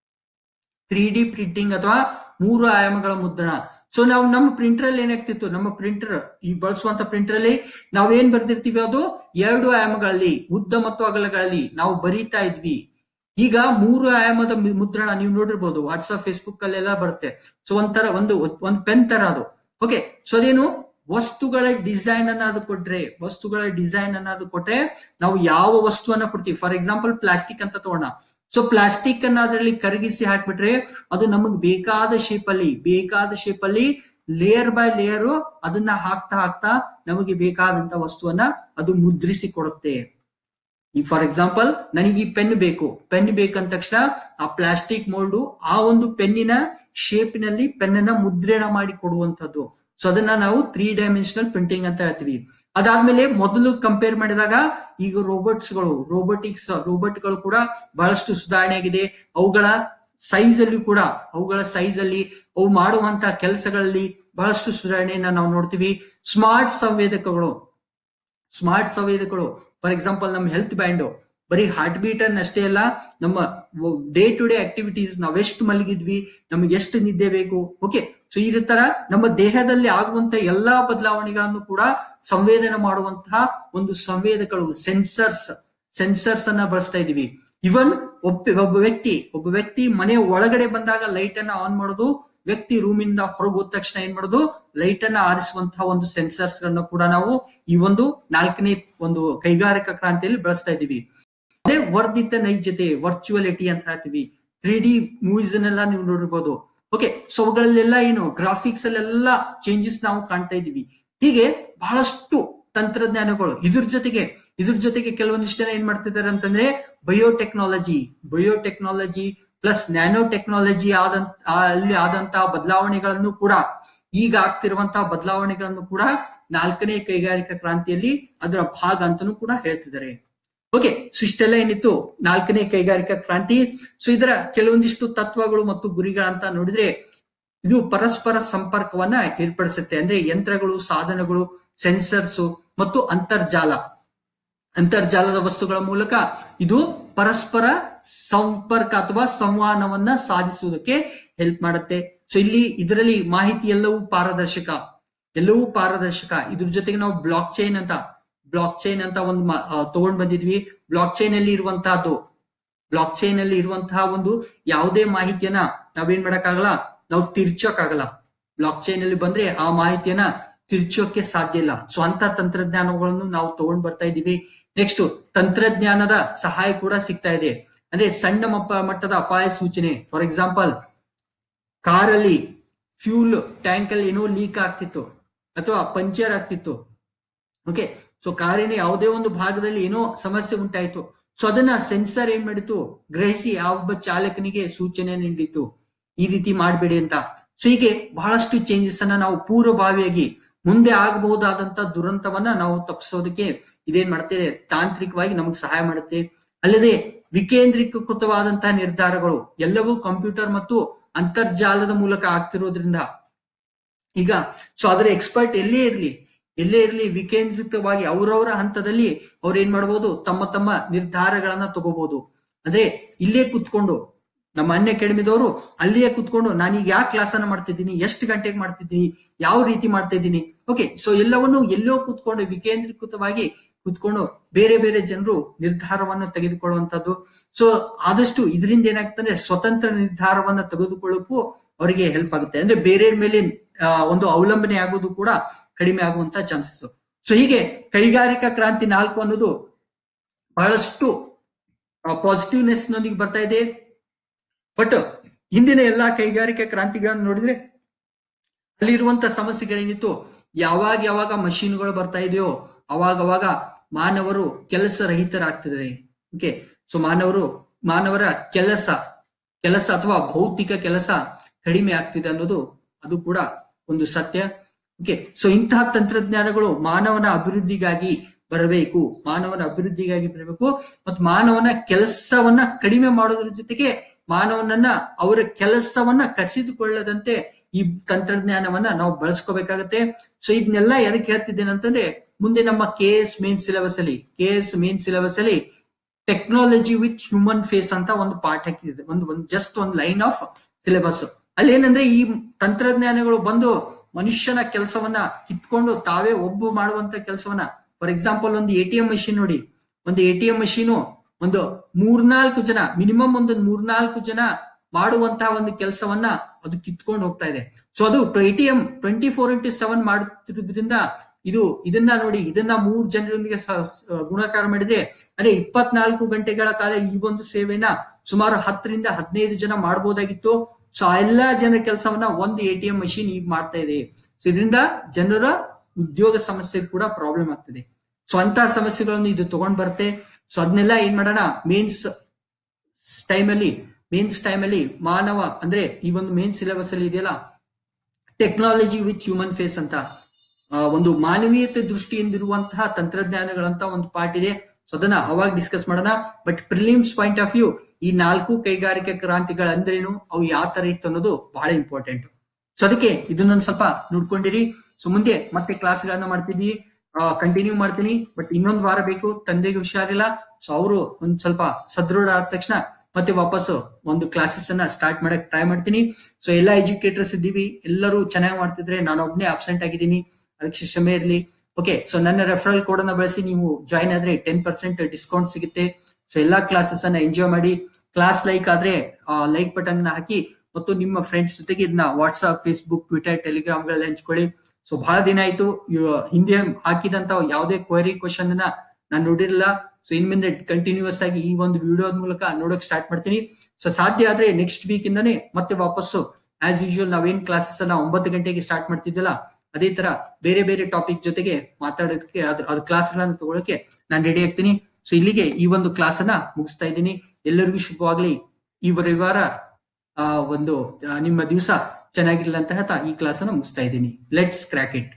A: three D printing ಅಥವಾ ಮೂರು ಆಯಾಮಗಳ ಮುದ್ರಣ ಸೊ ನಾವು ನಮ್ಮ ಪ್ರಿಂಟರ್ ಅಲ್ಲಿ ಏನಾಗ್ತಿತ್ತು ನಮ್ಮ ಪ್ರಿಂಟರ್ ಈ ಬಳಸುವಂತ ಪ್ರಿಂಟರ್ ಅಲ್ಲಿ ನಾವು ಏನ್ ಬರ್ದಿರ್ತೀವಿ ಅದು ಎರಡು ಆಯಾಮಗಳಲ್ಲಿ ಉದ್ದ ಮತ್ತು ಅಗಲಗಳಲ್ಲಿ ನಾವು ಬರೀತಾ ಇದ್ವಿ ಈಗ ಮೂರು ಆಯಾಮದ ಮುದ್ರಣ ನೀವು ನೋಡಿರ್ಬೋದು ವಾಟ್ಸ್ಆಪ್ ಫೇಸ್ಬುಕ್ ಅಲ್ಲೆಲ್ಲ ಬರುತ್ತೆ ಸೊ ಒಂಥರ ಒಂದು ಒಂದ್ ಪೆನ್ ತರ ಅದು ಓಕೆ ಸೊ ಅದೇನು ವಸ್ತುಗಳ ಡಿಸೈನ್ ಅನ್ನ ಅದು ಕೊಟ್ರೆ ವಸ್ತುಗಳ ಡಿಸೈನ್ ಅನ್ನ ಅದು ಕೊಟ್ರೆ ನಾವು ಯಾವ ವಸ್ತುವನ್ನ ಕೊಡ್ತೀವಿ ಫಾರ್ ಎಕ್ಸಾಂಪಲ್ ಪ್ಲಾಸ್ಟಿಕ್ ಅಂತ ತಗೋಣ ಸೊ ಪ್ಲಾಸ್ಟಿಕ್ ಅನ್ನ ಅದರಲ್ಲಿ ಕರಗಿಸಿ ಹಾಕ್ಬಿಟ್ರೆ ಅದು ನಮಗ್ ಬೇಕಾದ ಶೇಪ್ ಅಲ್ಲಿ ಬೇಕಾದ ಶೇಪ್ ಅಲ್ಲಿ ಲೇಯರ್ ಬೈ ಲೇಯರ್ ಅದನ್ನ ಹಾಕ್ತಾ ಹಾಕ್ತಾ ನಮಗೆ ಬೇಕಾದಂತ ವಸ್ತುವನ್ನ ಅದು ಮುದ್ರಿಸಿ ಕೊಡುತ್ತೆ ಈ ಫಾರ್ ಎಕ್ಸಾಂಪಲ್ ನನಗೆ ಈ ಪೆನ್ ಬೇಕು ಪೆನ್ ಬೇಕಂದ ತಕ್ಷಣ ಆ ಪ್ಲಾಸ್ಟಿಕ್ ಮೋಲ್ಡ್ ಆ ಒಂದು ಪೆನ್ನಿನ ಶೇಪಿನಲ್ಲಿ ಪೆನ್ನ ಮುದ್ರಣ ಮಾಡಿ ಕೊಡುವಂತದ್ದು ಸೊ ಅದನ್ನ ನಾವು ತ್ರೀ ಡೈಮೆನ್ಷನಲ್ ಪ್ರಿಂಟಿಂಗ್ ಅಂತ ಹೇಳ್ತೀವಿ ಅದಾದ್ಮೇಲೆ ಮೊದಲು ಕಂಪೇರ್ ಮಾಡಿದಾಗ ಈಗ ರೋಬೋಟ್ಸ್ ಗಳು ರೋಬೋಟಿಕ್ಸ್ ರೋಬೋಟ್ ಗಳು ಕೂಡ ಬಹಳಷ್ಟು ಸುಧಾರಣೆ ಆಗಿದೆ ಅವುಗಳ ಸೈಜ್ ಅಲ್ಲಿ ಕೂಡ ಅವುಗಳ ಸೈಜ್ ಅಲ್ಲಿ ಅವು ಮಾಡುವಂತ ಕೆಲಸಗಳಲ್ಲಿ ಬಹಳಷ್ಟು ಸುಧಾರಣೆಯನ್ನ ನಾವು ನೋಡ್ತೀವಿ ಸ್ಮಾರ್ಟ್ ಸಂವೇದಕಗಳು ಸ್ಮಾರ್ಟ್ ಸಂವೇದಕಗಳು ಫಾರ್ ಎಕ್ಸಾಂಪಲ್ ನಮ್ಮ ಹೆಲ್ತ್ ಬ್ಯಾಂಡ್ ಬರೀ ಹಾರ್ಟ್ ಬೀಟ್ ಅನ್ನ ಅಷ್ಟೇ ಅಲ್ಲ ನಮ್ಮ ಡೇ ಟು ಡೇ ಆಕ್ಟಿವಿಟೀಸ್ ನಾವೆಷ್ಟು ಮಲಗಿದ್ವಿ ನಮಗೆ ಎಷ್ಟು ನಿದ್ದೆ ಬೇಕು ಓಕೆ ಸೊ ಈ ತರ ನಮ್ಮ ದೇಹದಲ್ಲಿ ಆಗುವಂತ ಎಲ್ಲಾ ಬದಲಾವಣೆಗಳನ್ನು ಕೂಡ ಸಂವೇದನೆ ಮಾಡುವಂತಹ ಒಂದು ಸಂವೇದಕಗಳು ಸೆನ್ಸರ್ಸ್ ಸೆನ್ಸರ್ಸ್ ಅನ್ನ ಬಳಸ್ತಾ ಇದೀವಿ ಇವನ್ ಒಬ್ಬ ಒಬ್ಬ ವ್ಯಕ್ತಿ ಒಬ್ಬ ವ್ಯಕ್ತಿ ಮನೆ ಒಳಗಡೆ ಬಂದಾಗ ಲೈಟ್ ಅನ್ನ ಆನ್ ಮಾಡೋದು ವ್ಯಕ್ತಿ ರೂಮಿಂದ ಹೊರಗೆ ಹೋದ ತಕ್ಷಣ ಏನ್ ಮಾಡೋದು ಲೈಟ್ ಅನ್ನ ಆರಿಸುವಂತಹ ಒಂದು ಸೆನ್ಸರ್ಸ್ ಗಳನ್ನ ಕೂಡ ನಾವು ಈ ಒಂದು ನಾಲ್ಕನೇ ಒಂದು ಕೈಗಾರಿಕಾ ಕ್ರಾಂತಿಯಲ್ಲಿ ಬಳಸ್ತಾ ಇದೀವಿ ಅದೇ ವರ್ಧಿತ ನೈಜತೆ ವರ್ಚುವಲಿಟಿ ಅಂತ ಹೇಳ್ತೀವಿ ತ್ರೀ ಡಿ ಮೂವೀಸ್ ಅನ್ನೆಲ್ಲ ನೀವು ನೋಡಿರ್ಬೋದು ಓಕೆ ಸೊ ಅವುಗಳಲ್ಲೆಲ್ಲ ಏನು ಗ್ರಾಫಿಕ್ಸ್ ಅಲ್ಲೆಲ್ಲ ಚೇಂಜಸ್ ನಾವು ಕಾಣ್ತಾ ಇದೀವಿ ಹೀಗೆ ಬಹಳಷ್ಟು ತಂತ್ರಜ್ಞಾನಗಳು ಇದ್ರ ಜೊತೆಗೆ ಇದ್ರ ಜೊತೆಗೆ ಕೆಲವೊಂದಿಷ್ಟು ಜನ ಏನ್ ಮಾಡ್ತಿದ್ದಾರೆ ಅಂತಂದ್ರೆ biotechnology biotechnology plus nanotechnology ಆದಂತ ಅಲ್ಲಿ ಆದಂತಹ ಬದಲಾವಣೆಗಳನ್ನು ಕೂಡ ಈಗ ಆಗ್ತಿರುವಂತಹ ಬದಲಾವಣೆಗಳನ್ನು ಕೂಡ ನಾಲ್ಕನೇ ಕೈಗಾರಿಕಾ ಕ್ರಾಂತಿಯಲ್ಲಿ ಅದರ ಭಾಗ ಅಂತಾನೂ ಕೂಡ ಹೇಳ್ತಿದ್ದಾರೆ ಓಕೆ ಸೊ ಇಷ್ಟೆಲ್ಲ ಏನಿತ್ತು ನಾಲ್ಕನೇ ಕೈಗಾರಿಕಾ ಕ್ರಾಂತಿ ಸೊ ಇದರ ಕೆಲವೊಂದಿಷ್ಟು ತತ್ವಗಳು ಮತ್ತು ಗುರಿಗಳಂತ ನೋಡಿದ್ರೆ ಇದು ಪರಸ್ಪರ ಸಂಪರ್ಕವನ್ನ ಏರ್ಪಡಿಸುತ್ತೆ ಅಂದ್ರೆ ಯಂತ್ರಗಳು ಸಾಧನಗಳು ಸೆನ್ಸರ್ಸ್ ಮತ್ತು ಅಂತರ್ಜಾಲ ಅಂತರ್ಜಾಲದ ವಸ್ತುಗಳ ಮೂಲಕ ಇದು ಪರಸ್ಪರ ಸಂಪರ್ಕ ಅಥವಾ ಸಂವಹನವನ್ನ ಸಾಧಿಸುವುದಕ್ಕೆ ಹೆಲ್ಪ್ ಮಾಡುತ್ತೆ ಸೊ ಇಲ್ಲಿ ಇದರಲ್ಲಿ ಮಾಹಿತಿ ಎಲ್ಲವೂ ಪಾರದರ್ಶಕ ಎಲ್ಲವೂ ಪಾರದರ್ಶಕ ಇದ್ರ ಜೊತೆಗೆ ನಾವು ಬ್ಲಾಕ್ ಚೈನ್ ಅಂತ ಬ್ಲಾಕ್ ಚೈನ್ ಅಂತ ಒಂದು ತಗೊಂಡ್ ಬಂದಿದ್ವಿ ಬ್ಲಾಕ್ ಚೈನ್ ಅಲ್ಲಿ ಇರುವಂತಹದ್ದು ಬ್ಲಾಕ್ ಚೈನ್ ಅಲ್ಲಿ ಇರುವಂತಹ ಒಂದು ಯಾವುದೇ ಮಾಹಿತಿಯನ್ನ ನಾವೇನ್ ಮಾಡಕ್ಕಾಗಲ್ಲ ನಾವು ತಿರ್ಚೋಕ್ಕಾಗಲ್ಲ ಬ್ಲಾಕ್ ಚೈನ್ ಅಲ್ಲಿ ಬಂದ್ರೆ ಆ ಮಾಹಿತಿಯನ್ನ ತಿರ್ಚೋಕೆ ಸಾಧ್ಯ ಇಲ್ಲ ಸೊ ಅಂತ ತಂತ್ರಜ್ಞಾನಗಳನ್ನು ನಾವು ತಗೊಂಡ್ ಬರ್ತಾ ಇದೀವಿ ನೆಕ್ಸ್ಟ್ ತಂತ್ರಜ್ಞಾನದ ಸಹಾಯ ಕೂಡ ಸಿಗ್ತಾ ಇದೆ ಅಂದ್ರೆ ಸಣ್ಣ ಮಟ್ಟದ ಅಪಾಯ ಸೂಚನೆ ಫಾರ್ ಎಕ್ಸಾಂಪಲ್ ಕಾರಲ್ಲಿ ಫ್ಯೂಲ್ ಟ್ಯಾಂಕ್ ಅಲ್ಲಿ ಏನೋ ಲೀಕ್ ಆಗ್ತಿತ್ತು ಅಥವಾ ಪಂಚರ್ ಆಗ್ತಿತ್ತು ಓಕೆ ಸೊ ಕಾರಿನ ಯಾವುದೇ ಒಂದು ಭಾಗದಲ್ಲಿ ಏನೋ ಸಮಸ್ಯೆ ಉಂಟಾಯ್ತು ಸೊ ಅದನ್ನ ಸೆನ್ಸರ್ ಏನ್ ಮಾಡಿತು ಗ್ರಹಿಸಿ ಆ ಒಬ್ಬ ಚಾಲಕನಿಗೆ ಸೂಚನೆ ನೀಡಿತು ಈ ರೀತಿ ಮಾಡಬೇಡಿ ಅಂತ ಸೊ ಹೀಗೆ ಬಹಳಷ್ಟು ಚೇಂಜಸ್ ಅನ್ನ ನಾವು ಪೂರ್ವಭಾವಿಯಾಗಿ ಮುಂದೆ ಆಗಬಹುದಾದಂತ ದುರಂತವನ್ನ ನಾವು ತಪ್ಪಿಸೋದಕ್ಕೆ ಇದೇನ್ ಮಾಡ್ತೇವೆ ತಾಂತ್ರಿಕವಾಗಿ ನಮಗೆ ಸಹಾಯ ಮಾಡುತ್ತೆ ಅಲ್ಲದೆ ವಿಕೇಂದ್ರೀಕೃತವಾದಂತಹ ನಿರ್ಧಾರಗಳು ಎಲ್ಲವೂ ಕಂಪ್ಯೂಟರ್ ಮತ್ತು ಅಂತರ್ಜಾಲದ ಮೂಲಕ ಆಗ್ತಿರೋದ್ರಿಂದ ಈಗ ಸೊ ಅದರ ಎಕ್ಸ್ಪರ್ಟ್ ಎಲ್ಲೇ ಇರ್ಲಿ ಎಲ್ಲೇ ಇರ್ಲಿ ವಿಕೇಂದ್ರಿತವಾಗಿ ಅವರವರ ಹಂತದಲ್ಲಿ ಅವ್ರು ಏನ್ ಮಾಡಬಹುದು ತಮ್ಮ ತಮ್ಮ ನಿರ್ಧಾರಗಳನ್ನ ತಗೋಬಹುದು ಅಂದ್ರೆ ಇಲ್ಲೇ ಕುತ್ಕೊಂಡು ನಮ್ಮ ಅನ್ಯ ಅಕಾಡೆಮಿದವರು ಅಲ್ಲಿಯೇ ಕುತ್ಕೊಂಡು ನಾನೀಗ ಯಾವ ಕ್ಲಾಸ್ ಅನ್ನ ಮಾಡ್ತಿದ್ದೀನಿ ಎಷ್ಟು ಗಂಟೆಗೆ ಮಾಡ್ತಿದ್ದೀನಿ ಯಾವ ರೀತಿ ಮಾಡ್ತಾ ಇದ್ದೀನಿ ಓಕೆ ಸೊ ಎಲ್ಲವನ್ನು ಎಲ್ಲೋ ಕುತ್ಕೊಂಡು ವಿಕೇಂದ್ರೀಕೃತವಾಗಿ ಕುತ್ಕೊಂಡು ಬೇರೆ ಬೇರೆ ಜನರು ನಿರ್ಧಾರವನ್ನು ತೆಗೆದುಕೊಳ್ಳುವಂತದ್ದು ಸೊ ಆದಷ್ಟು ಇದರಿಂದ ಏನಾಗ್ತದೆ ಸ್ವತಂತ್ರ ನಿರ್ಧಾರವನ್ನ ತೆಗೆದುಕೊಳ್ಳಕ್ಕೂ ಅವರಿಗೆ ಹೆಲ್ಪ್ ಆಗುತ್ತೆ ಅಂದ್ರೆ ಬೇರೆ ಮೇಲೆ ಆ, ಒಂದು ಅವಲಂಬನೆ ಆಗೋದು ಕೂಡ ಕಡಿಮೆ ಆಗುವಂತ ಚಾನ್ಸಸ್ ಸೊ ಹೀಗೆ ಕೈಗಾರಿಕಾ ಕ್ರಾಂತಿ ನಾಲ್ಕು ಅನ್ನೋದು ಬಹಳಷ್ಟು ಪಾಸಿಟಿವ್ನೆಸ್ ನೊಂದಿಗೆ ಬರ್ತಾ ಇದೆ ಬಟ್ ಹಿಂದಿನ ಎಲ್ಲಾ ಕೈಗಾರಿಕಾ ಕ್ರಾಂತಿಗಳನ್ನು ನೋಡಿದ್ರೆ ಅಲ್ಲಿರುವಂತ ಸಮಸ್ಯೆಗಳೇನಿತ್ತು ಯಾವಾಗ ಯಾವಾಗ ಮಷೀನ್ಗಳು ಬರ್ತಾ ಇದೆಯೋ ಅವಾಗ ಅವಾಗ ಮಾನವರು ಕೆಲಸ ರಹಿತರಾಗ್ತಿದ್ದಾರೆ ಓಕೆ ಸೊ ಮಾನವರು ಮಾನವರ ಕೆಲಸ ಕೆಲಸ ಅಥವಾ ಭೌತಿಕ ಕೆಲಸ ಕಡಿಮೆ ಆಗ್ತಿದೆ ಅನ್ನೋದು ಅದು ಕೂಡ ಒಂದು ಸತ್ಯ ಓಕೆ ಸೊ ಇಂತಹ ತಂತ್ರಜ್ಞಾನಗಳು ಮಾನವನ ಅಭಿವೃದ್ಧಿಗಾಗಿ ಬರಬೇಕು ಮಾನವನ ಅಭಿವೃದ್ಧಿಗಾಗಿ ಬರಬೇಕು ಮತ್ತು ಮಾನವನ ಕೆಲಸವನ್ನ ಕಡಿಮೆ ಮಾಡೋದ್ರ ಜೊತೆಗೆ ಮಾನವನನ್ನ ಅವರ ಕೆಲಸವನ್ನ ಕಸಿದುಕೊಳ್ಳದಂತೆ ಈ ತಂತ್ರಜ್ಞಾನವನ್ನ ನಾವು ಬಳಸ್ಕೋಬೇಕಾಗತ್ತೆ ಸೊ ಇದನ್ನೆಲ್ಲ ಎದಕ್ಕೆ ಹೇಳ್ತಿದ್ದೇನೆ ಅಂತಂದ್ರೆ ಮುಂದೆ ನಮ್ಮ ಕೆ ಎಸ್ ಮೇನ್ ಸಿಲೆಬಸ್ ಅಲ್ಲಿ ಕೆ ಎಸ್ ಮೇನ್ ಸಿಲೆಬಸ್ ಅಲ್ಲಿ ಟೆಕ್ನಾಲಜಿ ವಿತ್ ಹ್ಯೂಮನ್ ಫೇಸ್ ಅಂತ ಒಂದು ಪಾಠ ಹಾಕಿದೆ ಒಂದು ಒಂದು ಜಸ್ಟ್ ಒಂದು ಲೈನ್ ಆಫ್ ಸಿಲೆಬಸ್ ಅಲ್ಲಿ ಏನಂದ್ರೆ ಈ ತಂತ್ರಜ್ಞಾನಗಳು ಬಂದು ಮನುಷ್ಯನ ಕೆಲಸವನ್ನ ಕಿತ್ಕೊಂಡು ತಾವೇ ಒಬ್ಬ ಮಾಡುವಂತ ಕೆಲಸವನ್ನ ಫಾರ್ ಎಕ್ಸಾಂಪಲ್ ಒಂದು ಎ ಟಿ ಎಂ ಮಷಿನ್ ನೋಡಿ ಒಂದು ಎ ಟಿ ಎಂ ಮಷೀನು ಒಂದು ಮೂರ್ನಾಲ್ಕು ಜನ ಮಿನಿಮಮ್ ಒಂದು ಮೂರ್ನಾಲ್ಕು ಜನ ಮಾಡುವಂತಹ ಒಂದು ಕೆಲಸವನ್ನ ಅದು ಕಿತ್ಕೊಂಡು ಹೋಗ್ತಾ ಇದೆ ಸೊ ಅದು A T M twenty four into seven ಮಾಡುತ್ತಿರೋದ್ರಿಂದ ಇದು ಇದನ್ನ ನೋಡಿ ಇದನ್ನ ಮೂರ್ ಜನರೊಂದಿಗೆ ಸ- ಸ- ಗುಣಾಕಾರ ಮಾಡಿದ್ರೆ ಅಂದ್ರೆ ಇಪ್ಪತ್ನಾಲ್ಕು ಗಂಟೆಗಳ ಕಾಲ ಈ ಒಂದು ಸೇವೆನ ಸುಮಾರು ಹತ್ತರಿಂದ ಹದಿನೈದು ಜನ ಮಾಡಬಹುದಾಗಿತ್ತು ಸೊ ಆ ಎಲ್ಲಾ ಜನರ ಕೆಲಸವನ್ನ ಒಂದು ಎ ಟಿ ಎಂ ಮಷೀನ್ ಈಗ ಮಾಡ್ತಾ ಇದೆ ಸೊ ಇದರಿಂದ ಜನರ ಉದ್ಯೋಗ ಸಮಸ್ಯೆ ಕೂಡ ಪ್ರಾಬ್ಲಮ್ ಆಗ್ತದೆ ಸೊ ಅಂತ ಸಮಸ್ಯೆಗಳನ್ನು ಇದು ತಗೊಂಡ್ ಬರುತ್ತೆ ಸೊ ಅದನ್ನೆಲ್ಲ ಏನ್ ಮಾಡೋಣ ಮೇನ್ಸ್ ಟೈಮ್ ಅಲ್ಲಿ ಮೇನ್ಸ್ ಟೈಮ್ ಅಲ್ಲಿ ಮಾನವ ಅಂದ್ರೆ ಈ ಒಂದು ಮೇನ್ ಸಿಲೆಬಸ್ ಅಲ್ಲಿ ಇದೆಯಲ್ಲ ಟೆಕ್ನಾಲಜಿ ವಿತ್ ಹ್ಯೂಮನ್ ಫೇಸ್ ಅಂತ ಆ, ಒಂದು ಮಾನವೀಯತೆ ದೃಷ್ಟಿಯಿಂದಿರುವಂತಹ ತಂತ್ರಜ್ಞಾನಗಳಂತ ಒಂದು ಪಾರ್ಟ್ ಇದೆ ಸೊ ಅದನ್ನ ಅವಾಗ ಡಿಸ್ಕಸ್ ಮಾಡೋಣ but prelims point of view ಈ ನಾಲ್ಕು ಕೈಗಾರಿಕಾ ಕ್ರಾಂತಿಗಳು ಅಂದ್ರೇನು ಅವು ಯಾವ ತರ ಇತ್ತು ಅನ್ನೋದು ಬಹಳ ಇಂಪಾರ್ಟೆಂಟ್ ಸೊ ಅದಕ್ಕೆ ಇದನ್ನೊಂದು ಸ್ವಲ್ಪ ನೋಡ್ಕೊಂಡಿರಿ ಸೊ ಮುಂದೆ ಮತ್ತೆ ಕ್ಲಾಸ್ಗಳನ್ನ ಮಾಡ್ತಿದ್ವಿ ಕಂಟಿನ್ಯೂ ಮಾಡ್ತೀನಿ ಬಟ್ ಇನ್ನೊಂದು ವಾರ ಬೇಕು ತಂದೆಗೆ ಹುಷಾರಿಲ್ಲ ಸೊ ಅವರು ಒಂದ್ ಸ್ವಲ್ಪ ಸದೃಢ ಆದ ತಕ್ಷಣ ಮತ್ತೆ ವಾಪಸ್ಸು ಒಂದು ಕ್ಲಾಸಸ್ ಅನ್ನ ಸ್ಟಾರ್ಟ್ ಮಾಡಕ್ ಟ್ರೈ ಮಾಡ್ತೀನಿ ಸೊ ಎಲ್ಲಾ ಎಜುಕೇಟರ್ಸ್ ಇದ್ದೀವಿ ಎಲ್ಲರೂ ಚೆನ್ನಾಗಿ ಮಾಡ್ತಿದ್ರೆ ನಾನು ಒಬ್ನೇ ಅಬ್ಸೆಂಟ್ ಆಗಿದ್ದೀನಿ ಅದಕ್ಕೆ ಕ್ಷಮೆ ಇರಲಿ ಓಕೆ ಸೊ ನನ್ನ ರೆಫರಲ್ ಕೋಡ್ ಅನ್ನ ಬಳಸಿ ನೀವು ಜಾಯಿನ್ ಆದ್ರೆ ಟೆನ್ ಪರ್ಸೆಂಟ್ ಡಿಸ್ಕೌಂಟ್ ಸಿಗುತ್ತೆ ಸೊ ಎಲ್ಲಾ ಕ್ಲಾಸಸ್ ಅನ್ನ ಎಂಜಾಯ್ ಮಾಡಿ ಕ್ಲಾಸ್ ಲೈಕ್ ಆದ್ರೆ ಲೈಕ್ ಬಟನ್ ಅನ್ನ ಹಾಕಿ ಮತ್ತು ನಿಮ್ಮ ಫ್ರೆಂಡ್ಸ್ ಜೊತೆಗೆ ಇದನ್ನ ವಾಟ್ಸ್ಆಪ್ ಫೇಸ್ಬುಕ್ ಟ್ವಿಟರ್ ಟೆಲಿಗ್ರಾಮ್ ಗಳಲ್ಲಿ ಹಂಚ್ಕೊಳ್ಳಿ ಸೊ ಬಹಳ ದಿನ ಆಯ್ತು ಇವ- ಹಿಂದೆ ಹಾಕಿದಂತ ಯಾವುದೇ ಕ್ವರಿ ಕ್ವಶನ್ ಅನ್ನ ನಾನು ನೋಡಿರಲಿಲ್ಲ ಸೊ ಇನ್ಮಿಂದ ಕಂಟಿನ್ಯೂಸ್ ಆಗಿ ಈ ಒಂದು ವಿಡಿಯೋದ ಮೂಲಕ ನೋಡಕ್ ಸ್ಟಾರ್ಟ್ ಮಾಡ್ತೀನಿ ಸೊ ಸಾಧ್ಯ ಆದ್ರೆ ನೆಕ್ಸ್ಟ್ ವೀಕ್ ಇಂದಾನೆ ಮತ್ತೆ ವಾಪಸ್ಸು ಆಸ್ ಯೂಶುವಲ್ ನಾವೇನ್ ಕ್ಲಾಸಸ್ ಅನ್ನ ಒಂಬತ್ತು ಗಂಟೆಗೆ ಸ್ಟಾರ್ಟ್ ಮಾಡ್ತಿದ್ದಲ್ಲ ಅದೇ ತರ ಬೇರೆ ಬೇರೆ ಟಾಪಿಕ್ ಜೊತೆಗೆ ಮಾತಾಡೋದಕ್ಕೆ ಅದ್ರ ಅದ್ರ ಕ್ಲಾಸ್ಗಳನ್ನ ತಗೊಳಕ್ಕೆ ನಾನು ರೆಡಿ ಆಗ್ತೀನಿ ಸೊ ಇಲ್ಲಿಗೆ ಈ ಒಂದು ಕ್ಲಾಸ್ ಅನ್ನ ಮುಗಿಸ್ತಾ ಇದ್ದೀನಿ ಎಲ್ಲರಿಗೂ ಶುಭವಾಗ್ಲಿ ಈ ರವಿವಾರ ಆ ಒಂದು ಆ, ನಿಮ್ಮ ದಿವಸ ಚೆನ್ನಾಗಿರ್ಲಿ ಅಂತ ಹೇಳ್ತಾ ಈ ಕ್ಲಾಸ್ ಅನ್ನ ಮುಗಿಸ್ತಾ ಇದ್ದೀನಿ ಲೆಟ್ಸ್ ಕ್ರ್ಯಾಕ್ ಇಟ್